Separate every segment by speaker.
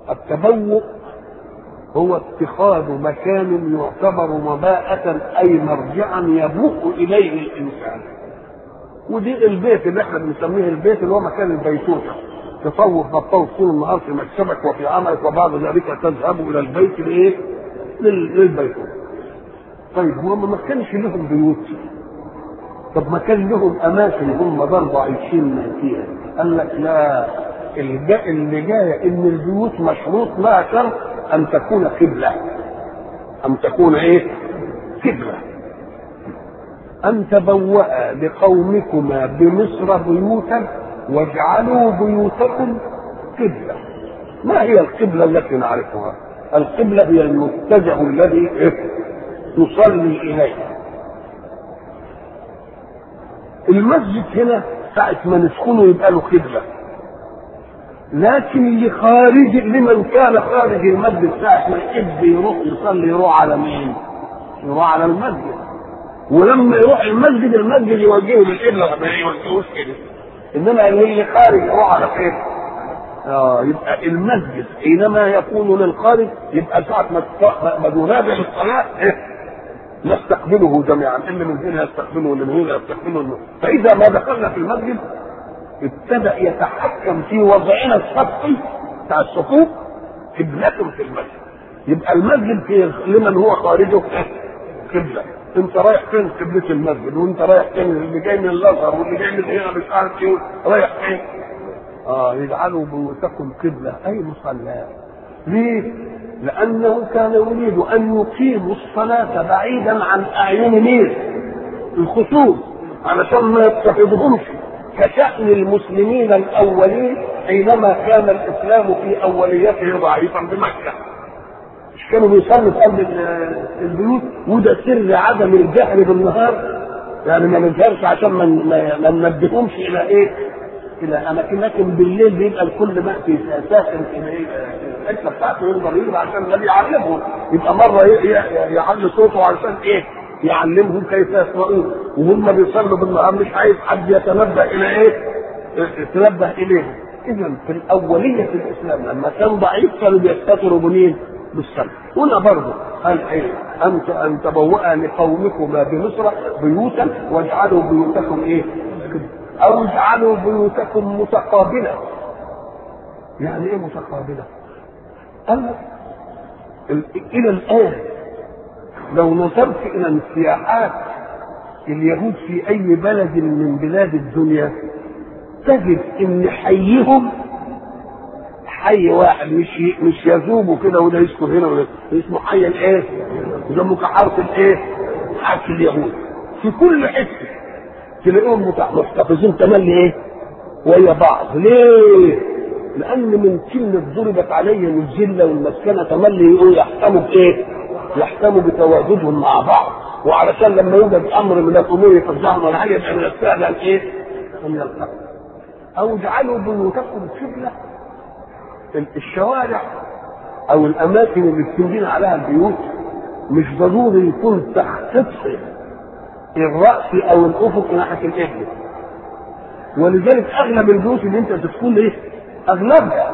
Speaker 1: التبوء هو اتخاذ مكان يعتبر مباءة أي مرجعا يبوء إليه الإنسان ودي البيت اللي احنا بنسميه البيت اللي هو مكان البيتوتة تطوف بطوف طول النهار في مكتبك وفي عملك وبعد ذلك تذهب إلى البيت لإيه؟ للبيتوتة طيب هو ما كانش لهم بيوت طب ما كان لهم اماكن هم برضه عايشين فيها قال لك لا اللي جايه ان البيوت مشروط لها شرط ان تكون قبله ان تكون ايه قبله ان تبوأ لقومكما بمصر بيوتا واجعلوا بيوتكم قبله ما هي القبله التي نعرفها القبله هي المتجه الذي نصلي اليه المسجد هنا ساعة ما ندخله يبقى له قبلة لكن لخارج لمن كان خارج المسجد ساعة ما يحب يروح يصلي يروح على مين؟ يروح على المسجد ولما يروح المسجد المسجد يوجهه للقبلة ما يوجهوش كده انما اللي خارج يروح على فين؟ اه يبقى المسجد حينما يكون للخارج يبقى ساعة ما ما تنادى للصلاة إيه؟ نستقبله جميعا اللي من هنا يستقبله واللي من هنا يستقبله فاذا ما دخلنا في المسجد ابتدا يتحكم في وضعنا الصفي بتاع الصفوف قبلة في المسجد يبقى المسجد في لمن هو خارجه قبلة انت رايح فين قبلة المسجد وانت رايح فين اللي جاي من الازهر واللي جاي من هنا مش عارف ايه رايح فين اه يجعلوا بيوتكم قبلة اي مصلى ليه؟ لأنه كان يريد أن يقيموا الصلاة بعيدا عن أعين مين؟ الخصوم علشان ما يضطهدهمش كشأن المسلمين الأولين حينما كان الإسلام في أوليته ضعيفا بمكة مش كانوا بيصلوا في قلب البيوت وده سر عدم الجهل بالنهار يعني ما نجهرش عشان ما ننبههمش إلى إيه؟ الى اماكن لكن بالليل بيبقى الكل ماشي ساكن في الحته بتاعته يقدر يجري عشان الذي يعلمهم يبقى مره يعلي صوته علشان ايه؟ يعلمهم كيف يقرؤون وهم بيصلوا بالنهار مش عايز حد يتنبه الى ايه؟ يتنبه اليه اذا في الاوليه في الاسلام لما كان ضعيف كانوا بيستتروا بمين؟ بالسلف هنا برضه قال ايه؟ انت ان تبوأ لقومكما بمصر بيوتا واجعلوا بيوتكم ايه؟ او اجعلوا بيوتكم متقابلة يعني ايه متقابلة قال لك الى الان لو نظرت الى السياحات اليهود في اي بلد من بلاد الدنيا تجد ان حيهم حي واحد مش مش يذوبوا كده وده يسكن هنا وده اسمه حي الايه؟ يسموه كحرف الايه؟ حرف اليهود في كل حته تلاقيهم محتفظين تملي ايه؟ ويا بعض ليه؟ لان من كلمه ضربت عليهم الذله والمسكنه تملي يقول يحكموا بايه؟ يحكموا بتواجدهم مع بعض وعلشان لما يوجد امر من الامور يفزعهم ولا حاجه يبقى من السهل ان ايه؟ ان يلتقوا او اجعلوا بيوتكم قبله الشوارع او الاماكن اللي بتنبني عليها البيوت مش ضروري يكون تحت الراس او الافق ناحيه القبله ولذلك اغلب البيوت اللي انت تدخل ايه اغلبها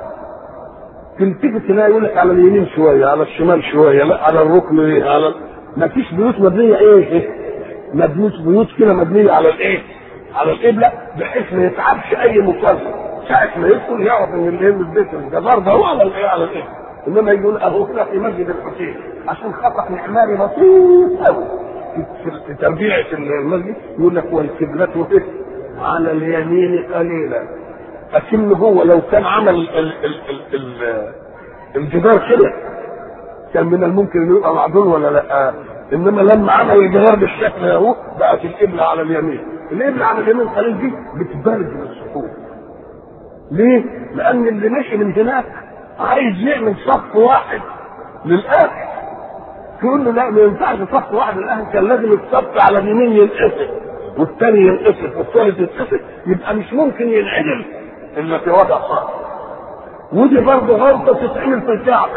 Speaker 1: تلتفت تلاقي يقول لك على اليمين شويه على الشمال شويه لا على الركن ايه على ما فيش بيوت مبنيه ايه, إيه؟ مبنية بيوت كده مبنيه على الايه على القبله بحيث ما يتعبش اي مصلي ساعة ما يدخل يعرف ان اللي من البيت الجبار ده هو على الايه على الايه انما يقول اهو كده في مسجد الحسين عشان خطأ معماري بسيط قوي في تربيعة المسجد يقول لك والقبلة ايه على اليمين قليلا لكن هو لو كان عمل ال ال ال ال الجدار كده كان من الممكن انه يبقى معدول ولا لا انما لما عمل الجدار بالشكل ده اهو بقت القبله على اليمين القبله على اليمين قليل دي بتبرد من الصفوف ليه؟ لأن اللي ماشي من هناك عايز يعمل صف واحد للآخر تقول له لا ما ينفعش صف واحد للآخر كان لازم الصف على اليمين ينقسم والثاني ينقسم والثالث ينقسم يبقى مش ممكن ينعدل إلا في وضع صح ودي برضه غلطة تتعمل في الكعبة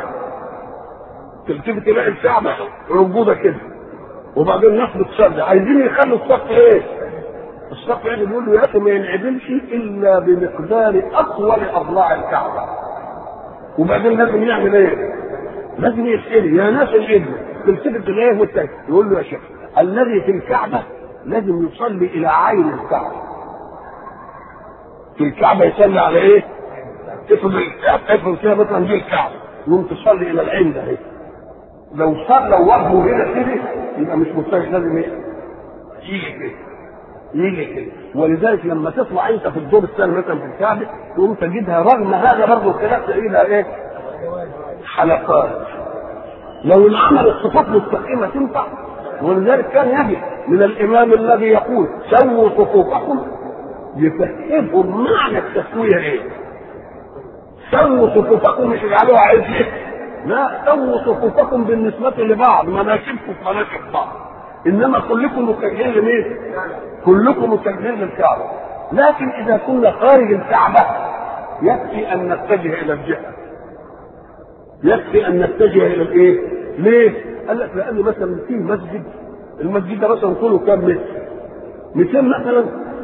Speaker 1: تلتفت تلاقي الكعبة موجودة كده وبعدين الناس بتصلي عايزين يخلوا الصف ايه؟ الصف يعني بيقول له يا اخي ما ينعدلش الا بمقدار اطول اضلاع الكعبه وبعدين لازم يعمل ايه؟ لازم يسأل يا ناس الابن تلتفت الايه والتاني يقول له يا شيخ الذي في الكعبة لازم يصلي إلى عين الكعبة في الكعبة يصلي على ايه؟ افرض افرض كده مثلا دي الكعبة يقوم تصلي إلى العين ده ايه؟ لو صلى وجهه هنا كده يبقى مش مستشفى لازم ايه؟ يجي كده يجي كده ولذلك لما تطلع انت في الدور الثاني مثلا في الكعبه تقوم تجدها رغم هذا برضه الخلاف تلاقيها ايه؟ حلقات لو العمل الصفات مستقيمه تنفع ولذلك كان يجب من الامام الذي يقول سووا صفوفكم يفهمهم معنى التسويه ايه؟ سووا صفوفكم مش اجعلوها عزه لا سووا صفوفكم بالنسبه لبعض مناكبكم في مناكب بعض انما كلكم متجهين لمين؟ كلكم متجهين للكعبه لكن اذا كنا خارج الكعبه يكفي ان نتجه الى الجهه يكفي ان نتجه الى الايه؟ ليه؟ قال لك لان مثلا في مسجد المسجد ده مثلا طوله كام متر؟ 200 مثلا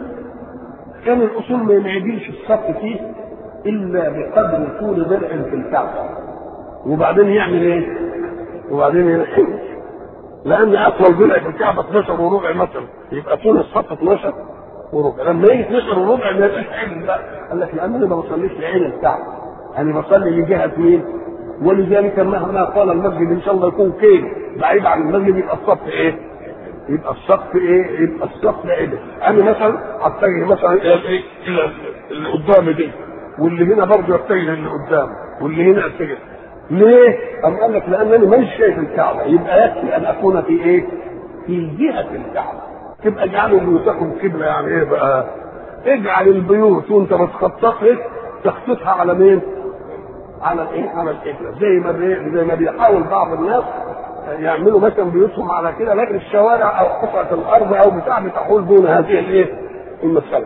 Speaker 1: كان الاصول ما يعدلش الصف فيه الا بقدر طول درع في الكعبه وبعدين يعمل ايه؟ وبعدين ينحني لان اطول ضلع في الكعبه 12 وربع مثلا يبقى طول الصف 12 وربع لما يجي 12 وربع ما يبقاش عين بقى قال لك لان انا ما بصليش لعين الكعبه انا بصلي لجهه مين؟ ولذلك مهما قال المسجد ان شاء الله يكون كيل بعيد عن المسجد يبقى الصف ايه؟ يبقى الصف ايه؟ يبقى الصف عدل انا مثلا اتجه مثلا الى الايه؟ الى اللي قدامي دي واللي هنا برضه يتجه للي قدام واللي هنا يتجه ليه؟ أم قال لك لأنني مانيش شايف الكعبة يبقى يكفي أن أكون في إيه؟ في جهة الكعبة تبقى اجعلوا بيوتكم قبلة يعني إيه بقى؟ اجعل البيوت وأنت بتخططها تخططها على مين؟ على الإيه؟ على القبلة زي ما بي... زي ما بيحاول بعض الناس يعملوا مثلا بيوتهم على كده لكن الشوارع أو قطعة الأرض أو بتاع بتحول دون هذه الإيه؟ المسألة.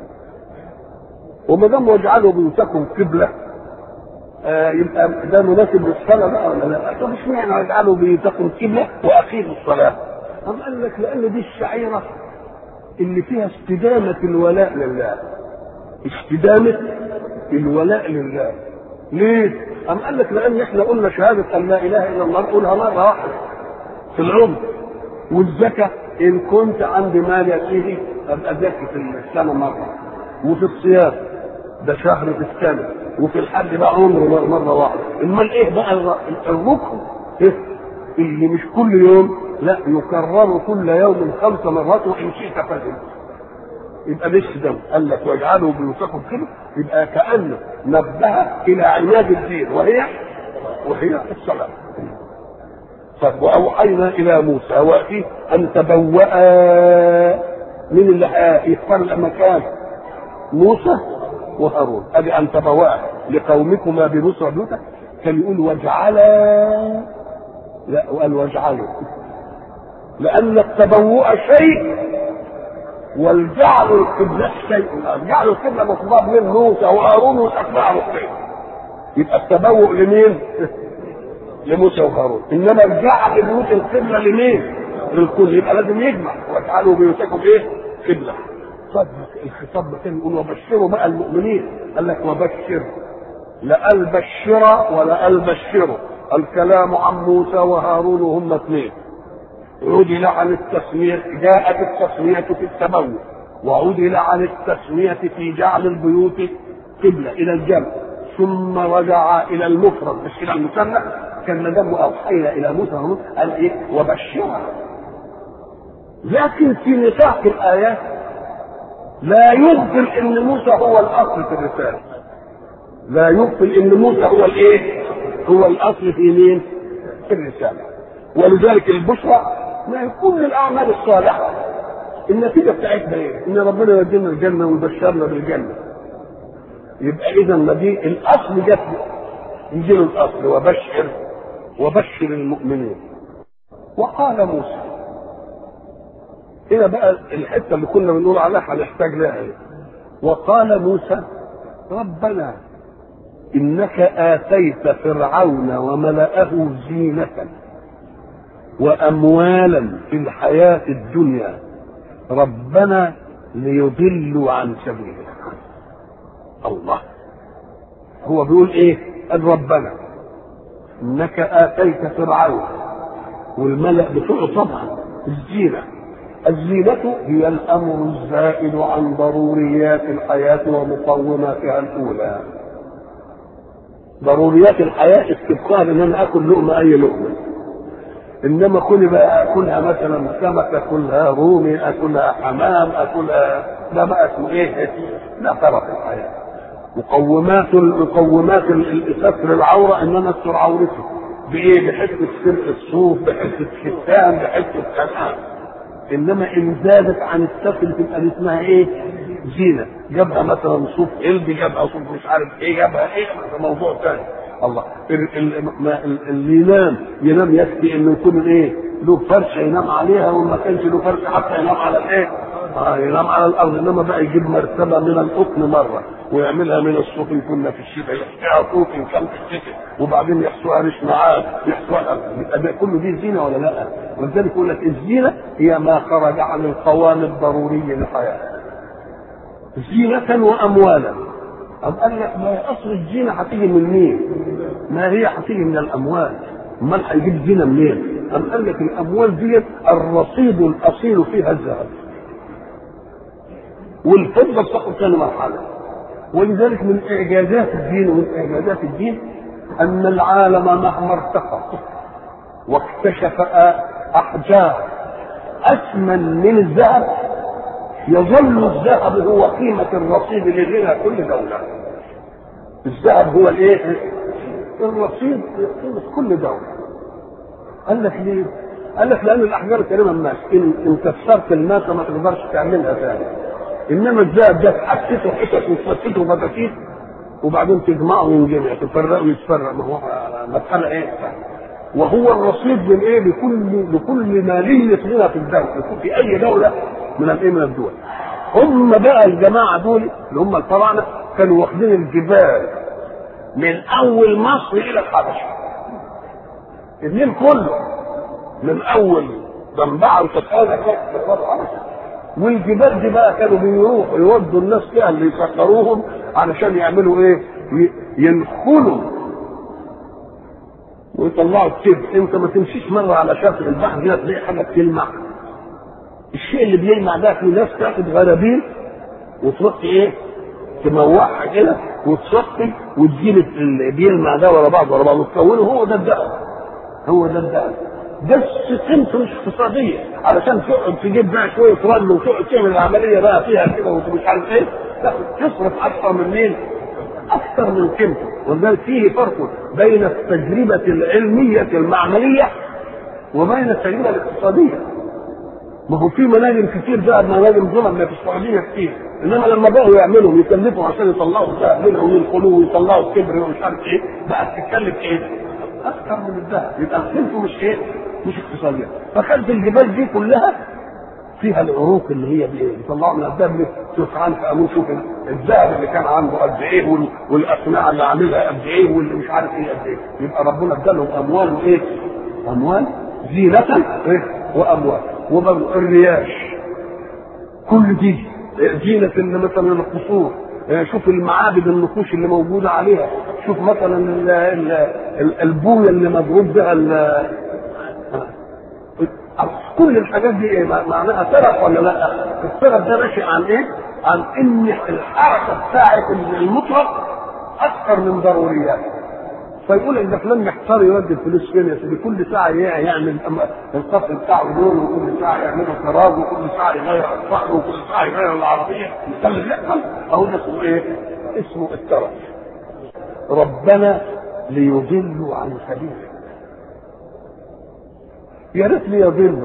Speaker 1: وما دام واجعلوا بيوتكم قبله آه يبقى ده مناسب للصلاه بقى ولا لا؟ طب اشمعنى يجعلوا بيتقوا القبله واقيموا الصلاه؟ أم قال لك لان دي الشعيره اللي فيها استدامه الولاء لله. استدامه الولاء لله. ليه؟ أم قال لك لان احنا قلنا شهاده ان لا اله الا الله نقولها مره واحده في العمر والزكاه ان كنت عندي مال يا سيدي ابقى زكي في السنه مره وفي الصيام ده شهر في السنه وفي الحج بقى عمره مره واحده امال ايه بقى الركن إيه؟ اللي مش كل يوم لا يكرر كل يوم خمس مرات وان شئت فزد يبقى ليش ده قال لك واجعلوا بيوتكم كده يبقى كانه نبه الى عماد الدين وهي وهي الصلاه طيب واوحينا الى موسى وفي ان تبوأ من اللي يختار المكان موسى وهارون ادي ان تبوأ لقومكما بمصر بيوتا كان يقول واجعلا لا وقال واجعلوا لان التبوء شيء والجعل القبلة شيء جعل القبلة مطلوب من موسى وهارون واتباعه الخير يبقى التبوء لمين؟ لموسى وهارون انما الجعل بيوت القبلة لمين؟ للكل يبقى لازم يجمع واجعلوا بيوتكم ايه؟ قبلة صدق الخطاب كان يقول وبشروا بقى المؤمنين قال لك وبشر لا البشر ولا البشر الكلام عن موسى وهارون وهم اثنين عدل عن التسمية جاءت التسمية في التبوء وعدل عن التسمية في جعل البيوت قبلة إلى الجمع ثم رجع إلى المفرد مش إلى المثنى كان ندم أوحينا إلى موسى وهارون قال إيه وبشرها لكن في نطاق الآيات لا يغفل ان موسى هو الاصل في الرساله لا يغفل ان موسى هو الايه هو الاصل في مين في الرساله ولذلك البشرى ما يكون للاعمال الصالحه النتيجه بتاعتها ايه ان ربنا يودينا الجنه ويبشرنا بالجنه يبقى اذا ما دي الاصل جت يجي له الاصل وبشر وبشر المؤمنين وقال موسى هنا بقى الحته اللي كنا بنقول عليها هنحتاج لها ايه وقال موسى ربنا انك اتيت فرعون وملأه زينة واموالا في الحياة الدنيا ربنا ليضلوا عن سبيلك الله هو بيقول ايه قال ربنا انك اتيت فرعون والملأ بتوعه طبعا الزينة الزينة هي الأمر الزائد عن ضروريات الحياة ومقوماتها الأولى ضروريات الحياة استبقاء ان انا اكل لقمة اي لقمة انما كل بقى اكلها مثلا سمك اكلها رومي اكلها حمام اكلها ده بقى اسمه ايه؟ لا طرف الحياه مقومات مقومات ستر العوره ان انا استر عورتي بايه؟ بحته سرق الصوف بحته ختان بحته كلام انما ان زادت عن الستر تبقى دي اسمها ايه؟ زينه جابها مثلا صوف قلب جابها صوف مش عارف ايه جابها ايه ده موضوع ثاني الله ال- ال- ما- ال- اللي ينام ينام يكفي انه يكون ايه؟ له فرشه ينام عليها وما كانش له فرشه حتى ينام على الايه؟ آه ينام على الارض انما بقى يجيب مرتبه من القطن مره ويعملها من الصوف ان كنا في الشتاء يحشيها صوف ان كان في الشتاء وبعدين يحشوها ريش معاه يحشوها يبقى ده كله دي زينه ولا لا؟ ولذلك يقول لك الزينه هي ما خرج عن القوام الضروري للحياه. زينة وأموالا أم قال لك ما هي أصل الزينة هتيجي من مين؟ ما هي هتيجي من الأموال أمال هيجيب زينة منين؟ أم قال لك الأموال دي الرصيد الأصيل فيها الذهب والفضة بتاخد ثاني مرحلة ولذلك من إعجازات الدين ومن إعجازات الدين أن العالم مهما ارتقى واكتشف أحجار أثمن من الذهب يظل الذهب هو قيمة الرصيد لغنى كل دولة الذهب هو الايه؟ الرصيد قيمة كل دولة قال لك ليه؟ قال لك لأن الأحجار الكريمة ماشي إن إن كسرت الماسة ما تقدرش تعملها ثاني إنما الذهب ده تحسسه حتت وتفتته فتافيت وبعدين تجمعه وينجمع تفرقه ويتفرق ما هو مسألة إيه؟ وهو الرصيد من ايه لكل لكل ماليه غنى في الدوله يكون في اي دوله من الايه من الدول هم بقى الجماعه دول اللي هم الفراعنه كانوا واخدين الجبال من اول مصر الى الحبشه النيل كله من اول منبعه وتتقاضى والجبال دي بقى كانوا بيروحوا يودوا الناس فيها اللي يسخروهم علشان يعملوا ايه؟ ي- ينخلوا ويطلعوا الكبر انت ما تمشيش مره على شاطئ البحر كده تلاقي حاجه بتلمع الشيء اللي بيلمع ده في ناس تاخد غرابيل وتروح ايه تموعها كده وتصفي وتجيب اللي بيلمع ده ورا بعض ورا بعض وتكونه هو ده الذهب هو ده الذهب بس قيمته مش اقتصاديه علشان تقعد تجيب بقى شويه رمل وتقعد تعمل العمليه بقى فيها كده ومش عارف ايه لا تصرف اكثر من مين؟ اكثر من قيمته ولذلك فيه فرق بين التجربه العلميه المعمليه وبين التجربه الاقتصاديه ما هو في مناجم كتير بقى مناجم ظلم في السعوديه كتير انما لما بقوا يعملوا يكلفوا عشان يطلعوا الذهب منهم وينقلوه ويطلعوا الكبر ومش عارف ايه بقى تتكلف ايه؟ اكثر من الذهب يبقى قيمته مش ايه؟ مش اقتصاديه فكانت الجبال دي كلها فيها العروق اللي هي بايه؟ بيطلعوا من الذهب شوف عنك امون شوف الذهب اللي كان عنده قد ايه وال- والاصناع اللي عاملها قد ايه واللي مش عارف ايه قد ايه يبقى ربنا ادالهم اموال وايه؟ اموال زينة إيه؟ واموال وبرضه الرياش كل دي زينة اللي مثلا القصور إيه، شوف المعابد النقوش اللي موجودة عليها شوف مثلا ال- ال- ال- البوية اللي مضروب بها ال- كل الحاجات دي ايه معناها سرف ولا لا؟ السرف ده ماشي عن ايه؟ عن ان الحركه بتاعت المطرب اكثر من ضرورياته. فيقول ان فلان محتار يودي الفلوس فين يا سيدي كل ساعه ي- يعمل أم- القصر بتاعه دول وكل ساعه يعمل فراغ وكل ساعه يغير الصحن وكل ساعه يغير العربيه يخلي اللي يحصل اهو ده اسمه ايه؟ اسمه الترف. ربنا ليضلوا عن سبيلك يا ريت ليضلوا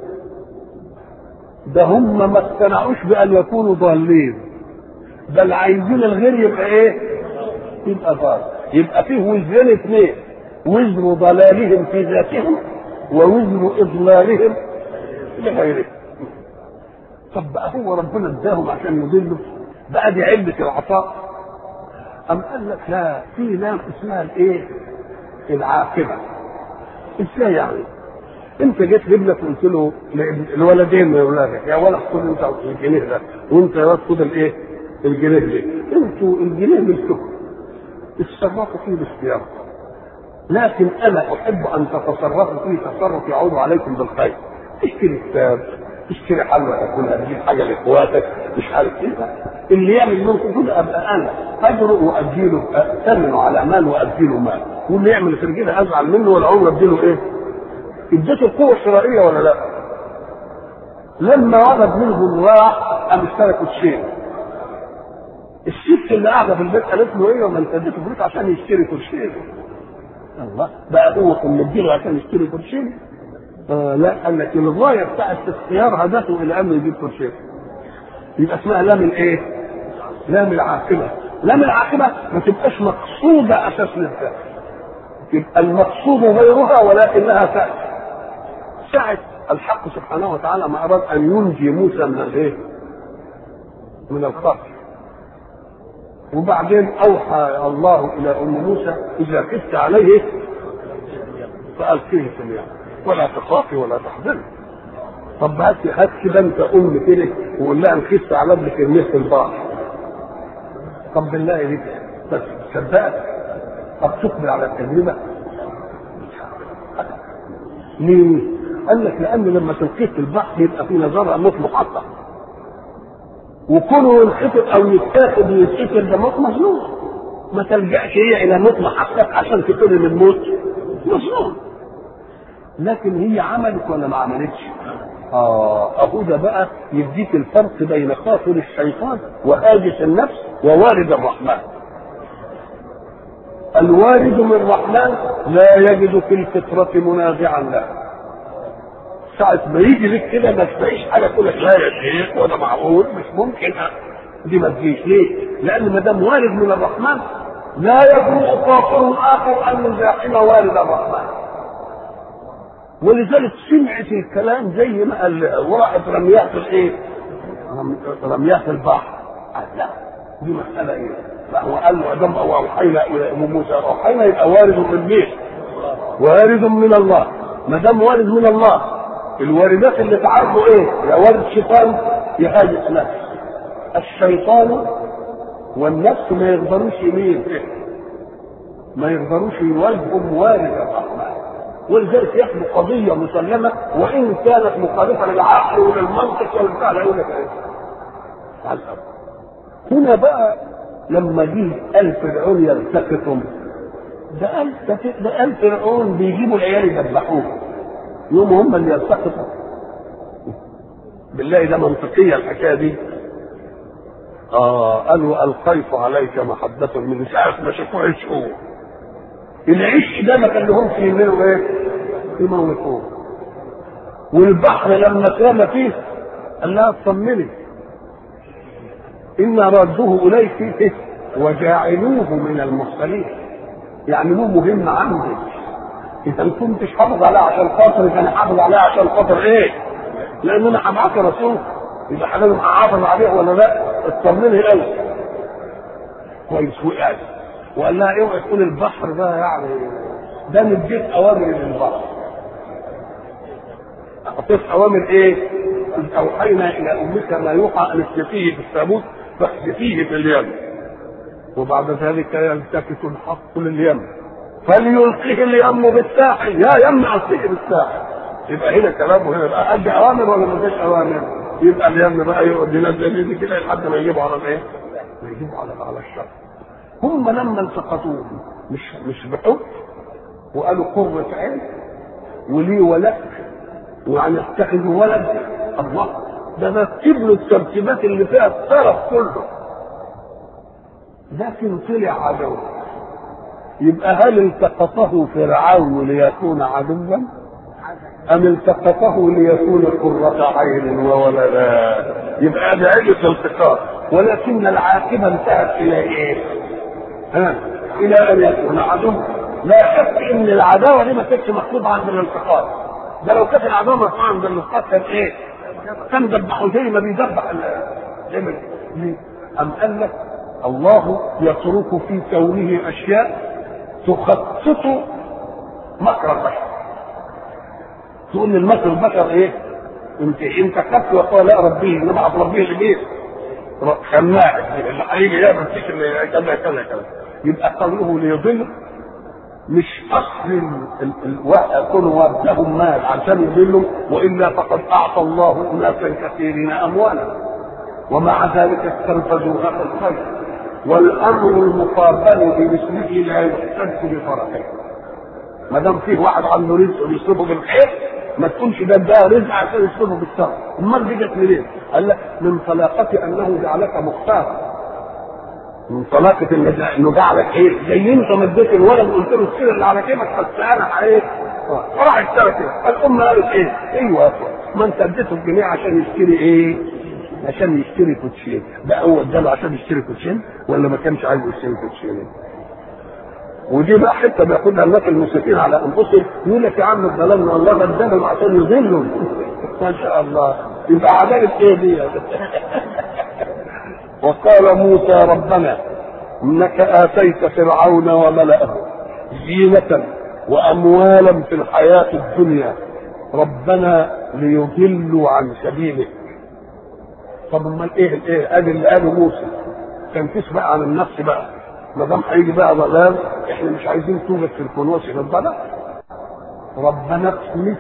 Speaker 1: ده هم ما اقتنعوش بان يكونوا ضالين بل عايزين الغير يبقى ايه؟ يبقى ضال يبقى فيه وزرين اثنين وزر ضلالهم في ذاتهم ووزر اضلالهم لغيرهم طب بقى هو ربنا اداهم عشان يضلوا بقى دي علة العطاء أم قال لك لا في لام اسمها الايه؟ العاقبة ازاي يعني؟ انت جيت لابنك قلت له الولدين من اولادك يا ولد خد انت الجنيه ده وانت يا ولد خد الايه؟ الجنيه ده انتوا الجنيه ملككم اتصرفوا فيه باختيار لكن انا احب ان تتصرفوا فيه تصرف يعود عليكم بالخير اشتري كتاب تشتري حلوى تاكلها تجيب حاجه لاخواتك مش عارف ايه اللي يعمل منكم كده ابقى انا اجره واديله اثمنه على مال واديله مال واللي يعمل في كده ازعل منه والعمر اديله ايه؟ اديته القوه الشرائيه ولا لا؟ لما ولد منهم راح قام اشترى كوتشين الست اللي قاعده في البيت قالت له ايه وما انت اديته فلوس عشان يشتري كوتشين الله بقى هو كان مديله عشان يشتري كوتشين آه لا قال لك الغايه بتاعت اختيار هدفه الى انه يجيب كوتشين يبقى اسمها لام الايه؟ لام العاقبه لام العاقبه ما تبقاش مقصوده اساس للذات يبقى المقصود غيرها ولكنها تاتي ساعه الحق سبحانه وتعالى ما اراد ان ينجي موسى من الايه؟ من القتل وبعدين اوحى الله الى ام موسى اذا خفت عليه فالقيه في المياه ولا تخافي ولا تحزني طب هات هات كده انت ام كده وقول لها نخف على ابنك ارميه في البحر طب بالله دي بس صدقت طب تقبل على التجربه ليه؟ قال لك لان لما تلقيه في البحر يبقى في نظره موت محقق وكونه ينخفض او يتاخد ويتقتل ده موت مظلوم ما تلجاش هي الى موت محقق عشان تقتل من موت مظلوم لكن هي عملت ولا ما عملتش؟ اه اهو ده بقى يديك الفرق بين خاطر الشيطان وهاجس النفس ووارد الرحمن الوارد من الرحمن لا يجد في الفطرة منازعا له ساعة ما يجي لك كده ما تلاقيش حاجة تقول لك لا يا شيخ ولا معقول مش ممكن دي ما تجيش ليه؟ لأن ما دام وارد من الرحمن لا يجوز خاطر آخر أن يزاحم وارد الرحمن ولذلك سمعت الكلام زي ما قال وراحت رمياه في الايه؟ رمياه في البحر قال لا دي مسألة ايه؟ لا هو قال له ادم او اوحينا الى ام موسى اوحينا يبقى وارد من مين؟ وارد من الله ما دام وارد من الله الواردات اللي تعرضوا ايه؟ يا وارد شيطان يا هاجس نفس الشيطان والنفس ما يقدروش يمين ما يقدروش يواجهوا موارد الرحمن ولذلك يحمل قضية مسلمة وإن كانت مخالفة للعقل وللمنطق والفعل يقول لك إيه؟ هنا بقى لما جه آل فرعون يلتقطهم ده آل ده آل فرعون بيجيبوا العيال يذبحوه يوم هم اللي يلتقطوا بالله ده منطقية الحكاية دي آه قالوا ألقيت عليك محبة من ساعة ما شافوه عشقوه العش ده ما كان لهمش يعملوا ايه؟ يموتوه والبحر لما اترمى فيه قال لها اطمني إنا رادوه إليك وجاعلوه من المرسلين يعني له مهم عندك إذا ما كنتش حافظ عليه عشان خاطر كان حافظ عليه عشان خاطر إيه؟ لأن أنا هبعت رسول يبقى لازم أحافظ عليه ولا لا؟ اطمني قوي كويس وقعت وقال لها اوعي تقول البحر ده يعني ده مديت اوامر للبحر اعطيت اوامر ايه؟ إذ اوحينا الى امك ما يوحى ان احذفيه في التابوت فاحذفيه في اليم وبعد ذلك يلتفت الحق لليم فليلقيه اليم بالساحل يا يم القيه بالساحل يبقى هنا كلامه هنا بقى ادي اوامر ولا ما فيش اوامر؟ يبقى اليم بقى يقعد ينزل يدي كده لحد ما يجيبوا على الايه؟ ما يجيبوا على على الشر هم لما التقطوه مش مش بحب وقالوا قرة عين ولي ولد وعن اتخذوا ولد الله ده رتب له الترتيبات اللي فيها الطرف كله لكن طلع عدو يبقى هل التقطه فرعون ليكون عدوا ام التقطه ليكون قرة عين وولدا يبقى ده عدة التقاط ولكن العاقبة انتهت الى ايه؟ ها الى ان يكون عدو لا شك ان العداوه دي ما كانتش مطلوبه عند الالتقاط ده لو كانت العداوه مطلوبه عند الالتقاط كان ايه؟ كان ذبحوا زي ما بيذبح الجمل ام قال لك الله يترك في كونه اشياء تخطط مكر البشر تقول المكر البشر ايه؟ انت انت خدت وقال لا ربيه انما ربيه لمين؟ خناق اللي هيجي يعمل فيك كذا كذا كذا يبقى قوله ليضل مش اصل ال- كونوا وابدهم مال عشان يضلوا والا فقد اعطى الله اناسا كثيرين اموالا ومع ذلك استنفذوها في الخير والامر المقابل بمثله لا يحتج بفرحه ما دام فيه واحد عنده رزق ويصرفه بالخير ما تقولش ده ده رزق عشان يصرفه بالشر امال دي جت منين؟ قال لك من طلاقة انه جعلك مختارا من طلاقة إن- انه جعلك ايه؟ زي انت مديت الولد وقلت له السير اللي على كيفك بس انا عليه فراح اشترى كده الام قالت ايه؟ ايوه يا اخوان ما انت اديته الجنيه عشان يشتري ايه؟ عشان يشتري كوتشين ده هو اداله عشان يشتري كوتشين ولا ما كانش عايز يشتري كوتشين؟ ودي بقى حته بياخدها الناس المسرفين على انفسهم يقول لك يا عم ظلمنا الله بدلهم عشان يضلوا ما شاء الله يبقى عداله ايه دي وقال موسى ربنا انك اتيت فرعون وملأه زينة واموالا في الحياة الدنيا ربنا ليضلوا عن سبيلك طب امال ايه الايه ادي اللي قاله موسى كان تسمع عن النفس بقى ما دام هيجي بقى ضلال احنا مش عايزين توجد في الكنوس في الضلال ربنا اطمس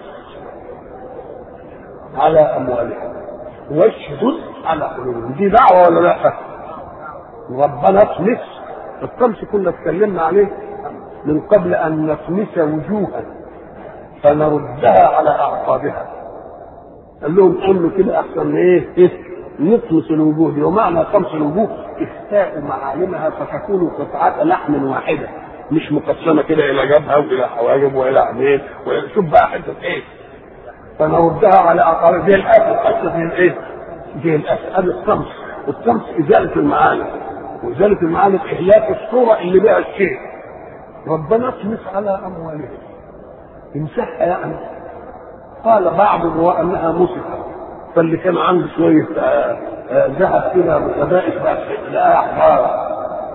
Speaker 1: على اموالهم واشدد على قلوبهم دي دعوه ولا لا؟ ربنا اطمس الطمس كنا اتكلمنا عليه من قبل ان نطمس وجوها فنردها على اعقابها قال لهم قولوا كده احسن من ايه؟ إيه؟ نطمس الوجوه دي ومعنى طمس الوجوه اخفاء معالمها فتكون قطعات لحم واحده مش مقسمه كده الى جبهه والى حواجب والى عينين وإلى- شوف بقى حته ايه؟ فنردها على اعقابها زي الاسد اسد زي الايه؟ زي الاسد هذا الطمس الطمس ازاله المعالم وازاله المعالم اهلاك الصوره اللي بها الشيء ربنا اطمس على اموالهم امسحها يعني قال بعض الرواة انها مسكت فاللي كان عنده شويه آه، آه، ذهب كده متبائس بقى لقاها حمارة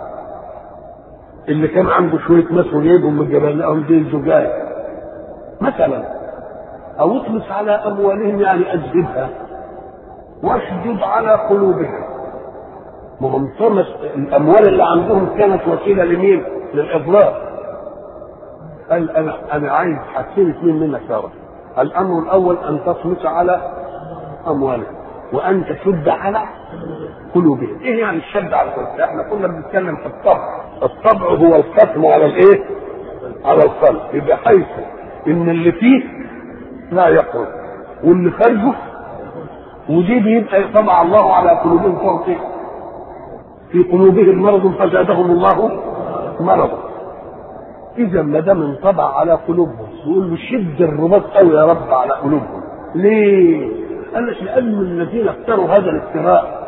Speaker 1: اللي كان عنده شويه مس وجايبهم من الجبل لقاهم دي الزجاج مثلا او اطمس على اموالهم يعني اجذبها واشدد على قلوبهم ما هم طمس الاموال اللي عندهم كانت وسيله لمين؟ للاضلال قال انا انا عايز حاجتين اثنين منك يا رب الامر الاول ان تطمس على اموالهم وان تشد على قلوبهم ايه يعني الشد على القلوب احنا كنا بنتكلم في الطبع الطبع هو الختم على الايه على القلب يبقى حيث ان اللي فيه لا يخرج واللي خارجه ودي بيبقى طبع الله على قلوبهم فوق إيه؟ في قلوبهم مرض فزادهم الله مرضا اذا ما دام انطبع على قلوبهم يقول له شد الرباط قوي يا رب على قلوبهم ليه؟ قال لك لان الذين اختاروا هذا الافتراء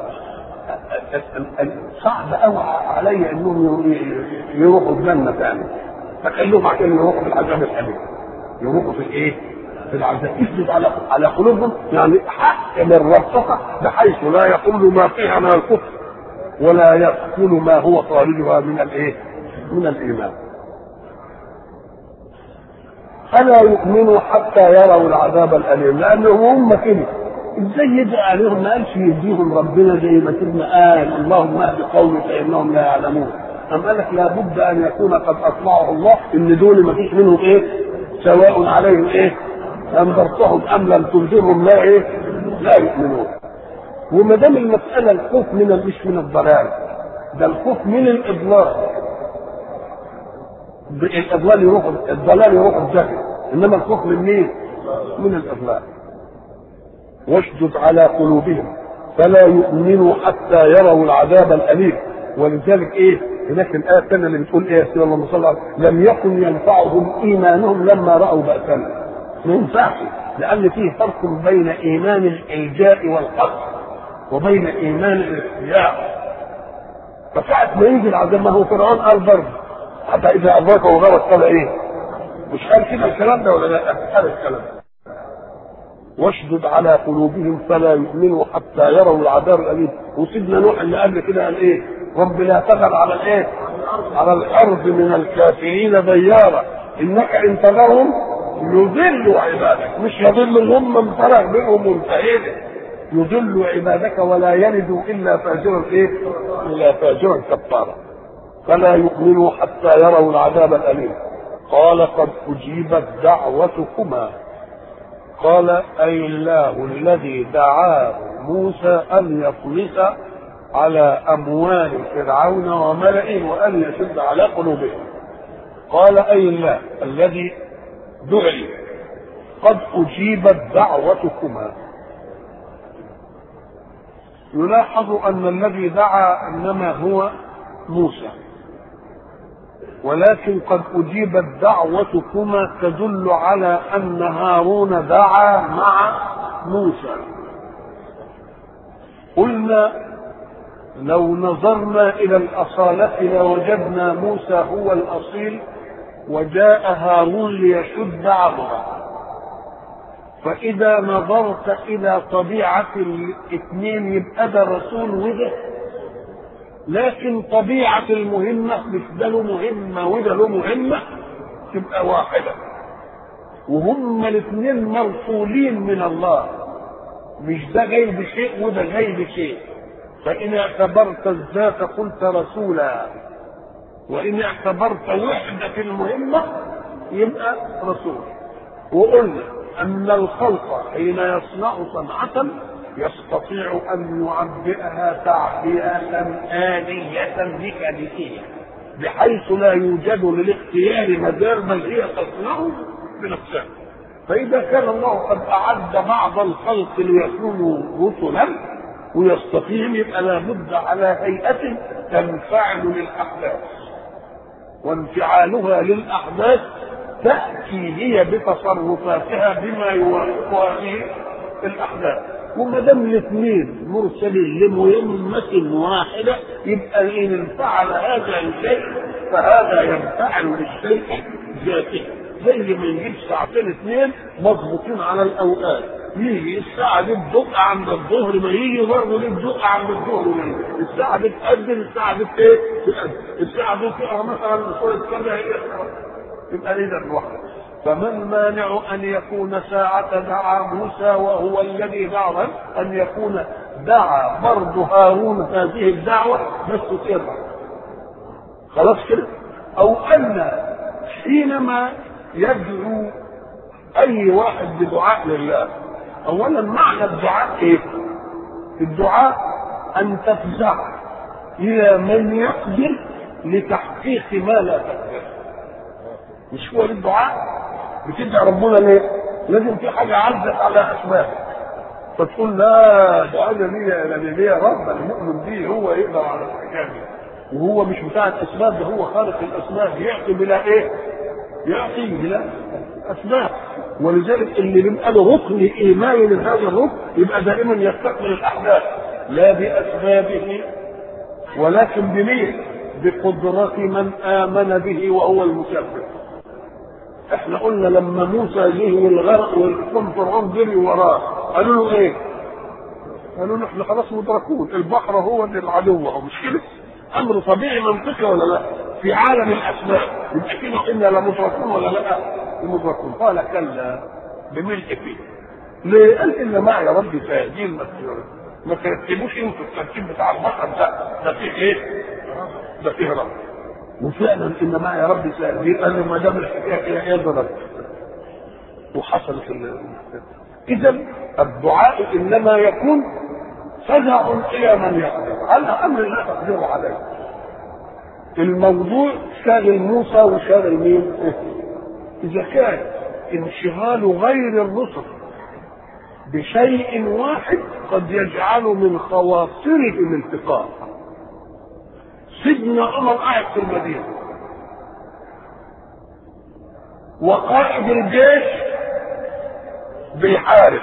Speaker 1: صعب قوي علي انهم يروحوا الجنه ثاني فخلوهم عشان يروحوا في العذاب الاليم يروحوا في الايه؟ في العذاب اشدد على على قلوبهم يعني حكم الرصاصه بحيث لا يقول ما فيها من الكفر ولا يقتل ما هو خارجها من الايه؟ من الايمان. فلا يؤمنوا حتى يروا العذاب الاليم لانهم هم كده ازاي يدعي عليهم ما قالش يديهم ربنا زي ما سيدنا قال اللهم اهد قومي فانهم لا يعلمون أم قال لك لابد ان يكون قد اطلعه الله ان دول ما فيش منهم ايه سواء عليهم ايه انذرتهم ام لم تنذرهم لا ايه لا يؤمنون وما دام المساله الخوف من مش من الضلال ده الخوف من الاضلال الاضلال يروح الضلال يروح الجهل انما الخوف من مين؟ من الاضلال واشدد على قلوبهم فلا يؤمنوا حتى يروا العذاب الاليم ولذلك ايه هناك الايه الثانيه اللي بتقول ايه يا سيدنا اللهم صل على لم يكن ينفعهم ايمانهم لما راوا باسنا ما ينفعش لان فيه فرق بين ايمان الالجاء والقصد وبين ايمان الاختيار فساعة ما يجي العذاب ما هو فرعون قال برضه حتى اذا ادرك وغرق قال ايه مش قال كده الكلام ده ولا لا قال الكلام ده واشدد على قلوبهم فلا يؤمنوا حتى يروا العذاب الاليم وسيدنا نوح اللي قبل كده قال ايه رب لا تذر على الايه على الارض من الكافرين ديارا انك ان تذرهم يضلوا عبادك مش يضلوا هم انفرغ منهم منتهين يضلوا عبادك ولا يلدوا الا فاجرا ايه الا فاجرا كفارا فلا يؤمنوا حتى يروا العذاب الأليم قال قد أجيبت دعوتكما قال أي الله الذي دعاه موسى أن يطمس على أموال فرعون وملئه وأن يشد على قلوبهم قال أي الله الذي دعي قد أجيبت دعوتكما يلاحظ أن الذي دعا إنما هو موسى ولكن قد أجيبت دعوتكما تدل على أن هارون دعا مع موسى قلنا لو نظرنا إلى الأصالة لوجدنا موسى هو الأصيل وجاء هارون ليشد عضله فإذا نظرت إلى طبيعة الاثنين يبقى ده رسول وده لكن طبيعة المهمة مش ده له مهمة وده له مهمة تبقى واحدة وهم الاثنين مرسولين من الله مش ده جاي بشيء وده جاي بشيء فإن اعتبرت الذات قلت رسولا وإن اعتبرت وحدة المهمة يبقى رسول وقلنا أن الخلق حين يصنع صنعة يستطيع أن يعبئها تعبئة آلية ميكانيكية بحيث لا يوجد للاختيار مدار بل هي تصنع بنفسها فإذا كان الله قد أعد بعض الخلق ليكونوا رسلا ويستطيع يبقى لابد على هيئة تنفعل للأحداث وانفعالها للأحداث تأتي هي بتصرفاتها بما يوافق هذه الأحداث وما دام الاثنين مرسلين لمهمة واحدة يبقى إن انفعل هذا الشيء فهذا ينفعل للشيء ذاته زي ما نجيب ساعتين اثنين مضبوطين على الأوقات يجي الساعة دي تدق عند الظهر ما يجي برضه دي تدق عند الظهر ما يجي الساعة دي تأذن الساعة دي ايه؟ تأذن الساعة دي تقرا مثلا سورة كذا هي يبقى إذا واحد فما المانع أن يكون ساعة دعا موسى وهو الذي دعا أن يكون دعا برضه هارون هذه الدعوة بس سرا خلاص كده أو أن حينما يدعو أي واحد بدعاء لله أولا معنى الدعاء إيه؟ الدعاء أن تفزع إلى من يقدر لتحقيق ما لا تقدر مش هو الدعاء بتدعي ربنا ليه؟ لازم في حاجه عزت على اسباب فتقول لا ده انا ليا انا ليا رب المؤمن به هو يقدر على الحكايه دي وهو مش بتاع الاسباب ده هو خالق الاسباب يعطي بلا ايه؟ يعطي بلا اسباب ولذلك اللي بيبقى له ركن ايماني من هذا الركن يبقى دائما يستقبل الاحداث لا باسبابه ولكن بمين؟ بقدرة من آمن به وهو المسبب احنا قلنا لما موسى جه والغرق والقوم فرعون جري وراه قالوا له ايه؟ قالوا له احنا خلاص مدركون البحر هو اللي العدو اهو مش كده؟ امر طبيعي منطقي ولا لا؟ في عالم الاسباب يبقى كده انا لمدركون ولا لا؟ لمدركون قال كلا بملء فيه ليه؟ قال ان معي ربي سيهدين ما ترتبوش انتوا الترتيب بتاع البحر ده ده فيه ايه؟ ده فيه رب وفعلا ان معي ربي سيهدين قال له ما دام الحكايه كده يضرب وحصلت اذا الدعاء انما يكون فزع الى من يقدر على امر لا تقدر عليه الموضوع شاغل موسى وشاغل مين؟ اذا كان انشغال غير الرسل بشيء واحد قد يجعل من خواطرهم التقاء سيدنا عمر قاعد في المدينه وقائد الجيش بيحارب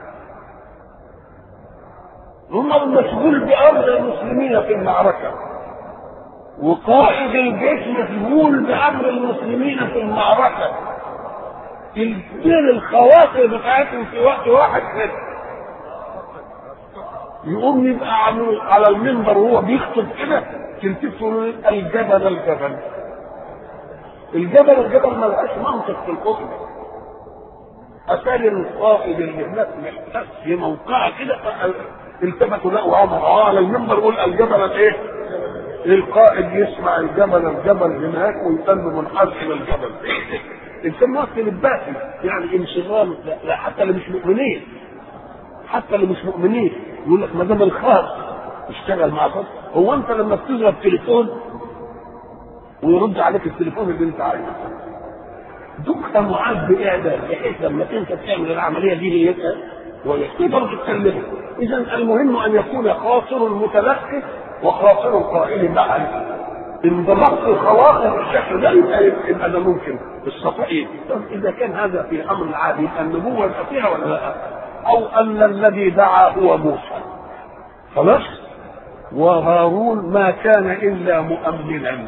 Speaker 1: عمر مشغول بامر المسلمين في المعركه وقائد الجيش مشغول بامر المسلمين في المعركه الاثنين الخواطر بتاعتهم في وقت واحد كده يقوم يبقى على المنبر وهو بيخطب كده تلتفوا الجبل الجبل الجبل الجبل ما لقاش منطق في الخطبه اتاري القائد اللي هناك محتاج في موقعه كده التفتوا لقوا عمر اه على المنبر يقول الجبل الايه؟ القائد يسمع الجبل الجبل هناك ويتم منحاز الى الجبل الانسان واقف للباقي يعني انشغال لا, لا حتى اللي مش مؤمنين حتى اللي مش مؤمنين يقول لك ما دام الخاص اشتغل مع خاص هو انت لما بتضرب تليفون ويرد عليك التليفون اللي انت عايزه دكتور معاد باعداد بحيث لما انت تعمل العمليه دي هي ويقدر تتكلم اذا المهم ان يكون خاطر المتلقي وخاطر القائل معا ان ضبطت الخواطر بالشكل ده يبقى يبقى ده ممكن الصفائي طب اذا كان هذا في امر عادي النبوه يبقى فيها ولا لا؟ او ان الذي دعا هو موسى خلاص وهارون ما كان الا مؤمنا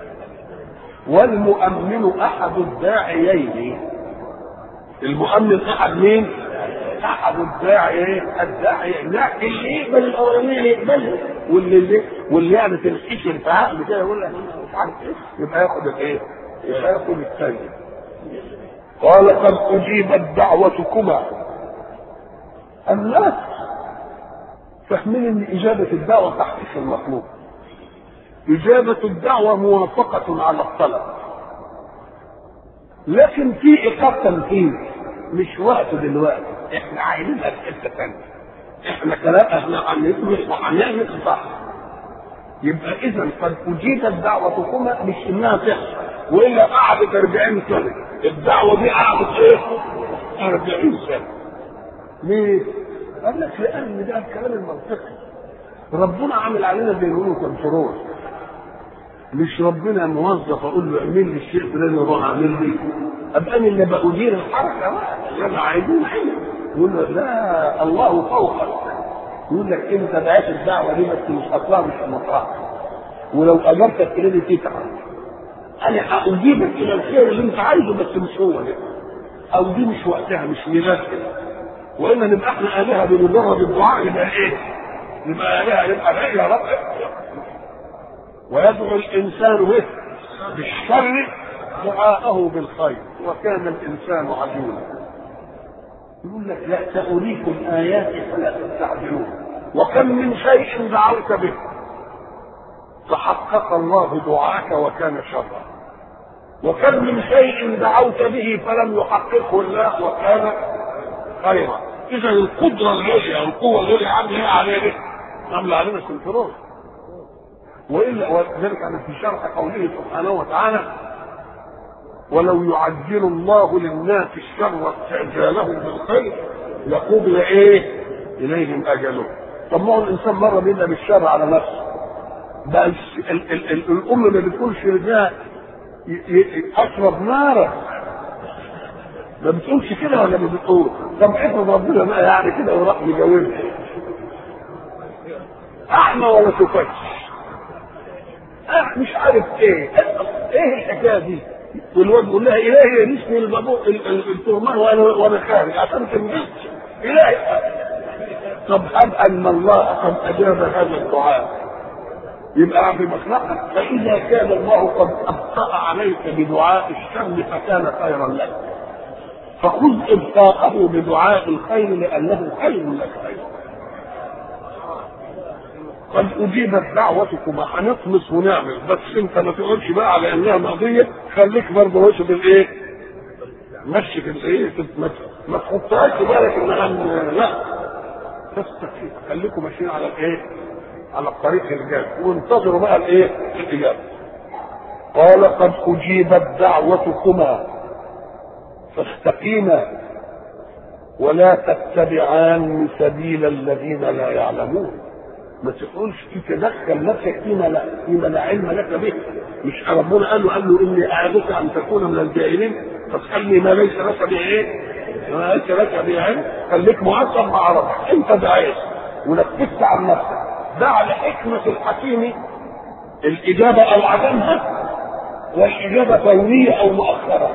Speaker 1: والمؤمن احد الداعيين المؤمن احد مين؟ احد الداعي الداعي لا اللي يقبل الاولانيه يقبلها واللي اللي واللي يعني تنحشر في عقل كده يقول لك أنا مش عارف ايه يبقى ياخد الايه؟ يبقى ياخد الثانيه قال قد اجيبت دعوتكما الناس فاهمين ان اجابه الدعوه تحقيق المطلوب اجابه الدعوه موافقه على الطلب لكن في ايقاف تنفيذ مش وقته دلوقتي احنا عايزينها في حته ثانيه احنا كلام احنا هنسمع وهنعمل صح يبقى اذا قد اجيبت دعوتكما مش انها تحصل والا قعدت 40 سنه الدعوه دي قعدت ايه؟ 40 سنه ليه؟ قال لك لان ده الكلام المنطقي ربنا عامل علينا زي ما كنترول مش ربنا موظف اقول له اعمل لي الشيء فلان يروح اعمل لي ابقى انا اللي بأدير الحركه بقى اللي انا عايزين حين يقول له لا الله فوقك يقول لك انت دعيت الدعوه دي بس مش اصلها مش مطاع ولو اجرتك الى دي تتعب انا هاجيبك الى الخير اللي انت عايزه بس مش هو ده او دي مش وقتها مش مناسبه والا نبقى احنا الهه بمجرد الدعاء يبقى ايه؟ نبقى الهه يبقى لا يا رب ويدعو الانسان به بالشر دعاءه بالخير وكان الانسان عجولا يقول لك لا سأريكم آياتي فلا تستعجلون وكم من شيء دعوت به فحقق الله دعاك وكان شرا وكم من شيء دعوت به فلم يحققه الله وكان خيرا اذا القدره العليا القوه العليا عامله ايه علينا؟ عامله علينا كنترول والا وذلك في شرح قوله سبحانه وتعالى ولو يعجل الله للناس الشر استعجالهم بالخير لقضي ايه؟ اليهم اجلهم. طب ما هو الانسان مره بيبدا بالشر على نفسه. بقى ال ال ال ال الام ما بتقولش ده اشرب نارا ما بتقولش كده ولا ما بتقول؟ طب افرض ربنا بقى يعني كده وراح يجاوبها. احمى ولا تفتش؟ أه مش عارف ايه ايه الحكايه دي؟ والواد يقول لها الهي يرثني البابو التهمان وانا وانا خارج عشان تنجز الهي طب هب ان الله قد اجاب هذا الدعاء يبقى في مصلحتك فاذا كان الله قد ابطا عليك بدعاء الشر فكان خيرا لك فخذ ابطاءه بدعاء الخير لانه خير لك ايضا قد اجيبت دعوتكما هنطمس ونعمل بس انت ما تقولش بقى على انها مقضيه خليك برضه ماشي بالايه؟ مشي في الايه؟ ما تحطهاش في بالك انها لا تستقيم خليكم ماشيين على الايه؟ على الطريق الجاد وانتظروا بقى الايه؟ الاجابه قال قد اجيبت دعوتكما فاستقيما ولا تتبعان سبيل الذين لا يعلمون ما تقولش تتدخل نفسك فيما لا فيما لا علم لك به مش ربنا قال له قال له اني اعظك ان تكون من الجاهلين فاسالني ما ليس لك به ايه؟ ما ليس لك به علم خليك معصب مع ربك انت دعيت ونفذت عن نفسك دع لحكمه الحكيم الاجابه او عدمها والاجابه فوريه او مؤخره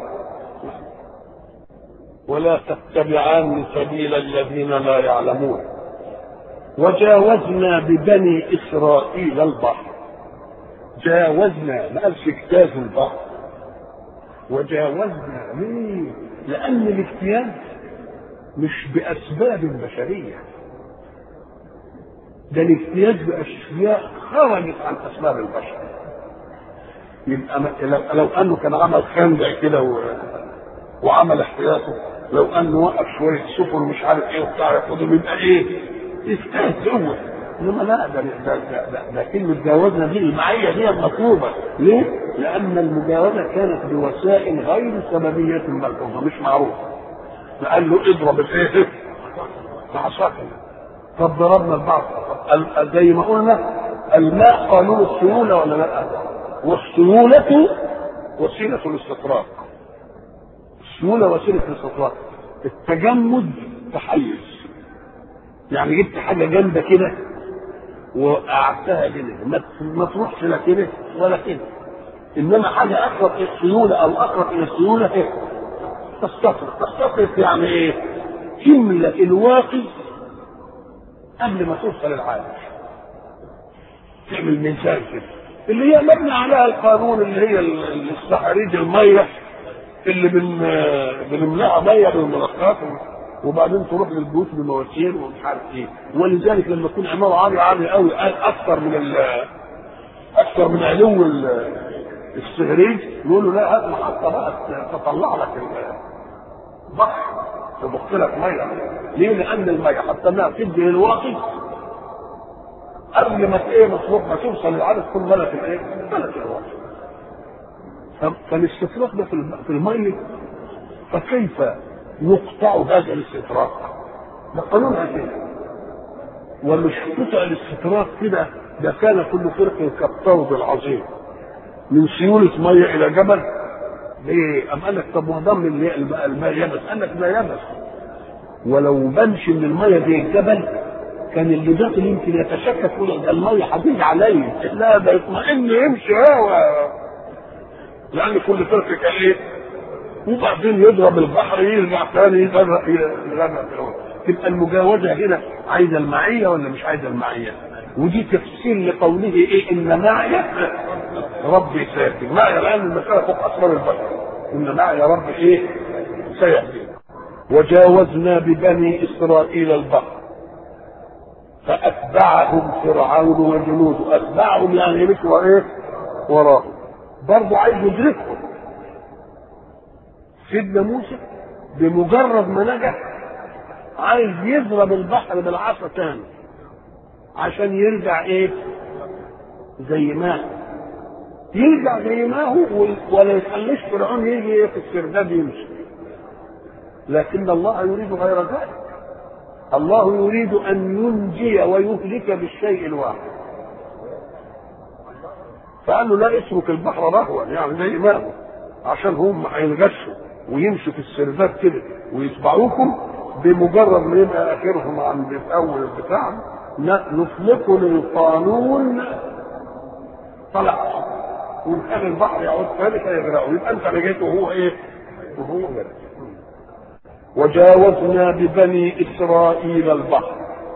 Speaker 1: ولا تتبعان سبيل الذين لا يعلمون وجاوزنا ببني اسرائيل البحر جاوزنا ما قالش اجتازوا البحر وجاوزنا ليه؟ لان الاجتياز مش باسباب بشريه ده الاحتياج باشياء خرجت عن اسباب البشر يبقى لو انه كان عمل خندق كده و... وعمل احتياطه لو انه وقف شويه سفن مش عارف ايه وبتاع ياخدهم يبقى ايه؟ يستاهل قوه انما لا ده ده ده, ده, ده كلمه جاوزنا دي المعيه دي المطلوبه ليه؟ لان المجاوزه كانت بوسائل غير سببيه ملحوظه مش معروفه فقال له اضرب الايه؟ بعصاك طب ضربنا البعض زي ما قلنا الماء قانون السيوله ولا لا؟ والسيوله وسيله الاستطراق السيوله وسيله الاستطراق التجمد تحيز يعني جبت حاجه جامده كده وقعدتها كده ما تروحش لا كده ولا كده انما حاجه اقرب الى السيوله او اقرب الى السيوله ايه؟ تستطرق تستطرق يعني ايه؟ تملأ الواقي قبل ما توصل العالم تعمل ميزان كده اللي هي مبني عليها القانون اللي هي السحريج الميه اللي بن بنملأها ميه بالملقات وبعدين تروح للبيوت بمواسير ومش عارف ايه ولذلك لما تكون عماره عاليه عاليه قوي اكثر من ال اكثر من علو السهريج يقولوا لا هات محطه بقى تطلع لك البحر تضخ لك ميه ليه؟ لان الميه حتى انها تدي للواقي قبل ما ايه مصروف ما توصل للعدد تكون ملك الايه؟ ملك الواقي فالاستفراغ ده في الميه فكيف يقطع هذا الاستطراق ده قانون كده ومش قطع الاستطراق كده ده كان كل فرق كالطود العظيم من سيولة مية إلى جبل ليه؟ أم قال لك طب ما ضم الماء يبس قال لك لا يبس ولو بنش من المية زي الجبل كان اللي داخل يمكن يتشكك يقول ده المية هتيجي عليا لا ده يطمئن يمشي هوا لأن كل فرق كان إيه؟ وبعدين يضرب البحر يرجع ثاني يغرق يغرق تبقى المجاوزه هنا عايزه المعيه ولا مش عايزه المعيه؟ ودي تفسير لقوله ايه ان معي ربي سيهدي معي الان المساله فوق اسرار البشر ان معي ربي ايه؟ سيهدي وجاوزنا ببني اسرائيل البحر فاتبعهم فرعون وجنوده اتبعهم يعني مشوا ايه؟ وراهم برضه عايز يدركهم سيدنا موسى بمجرد ما نجح عايز يضرب البحر بالعصا تاني عشان يرجع ايه زي ما يرجع زي ما هو ولا يخليش فرعون يجي في السرداب يمشي لكن الله يريد غير ذلك الله يريد ان ينجي ويهلك بالشيء الواحد فقال له لا اترك البحر رهوا يعني زي ما هو عشان هم هينغشوا ويمشوا في السرداب كده ويتبعوكم بمجرد ما يبقى اخرهم عند اول البتاع نطلقوا للقانون طلع وكان البحر يعود ثاني فيغرقوا يبقى انت نجيت وهو ايه؟ وهو غرق وجاوزنا ببني اسرائيل البحر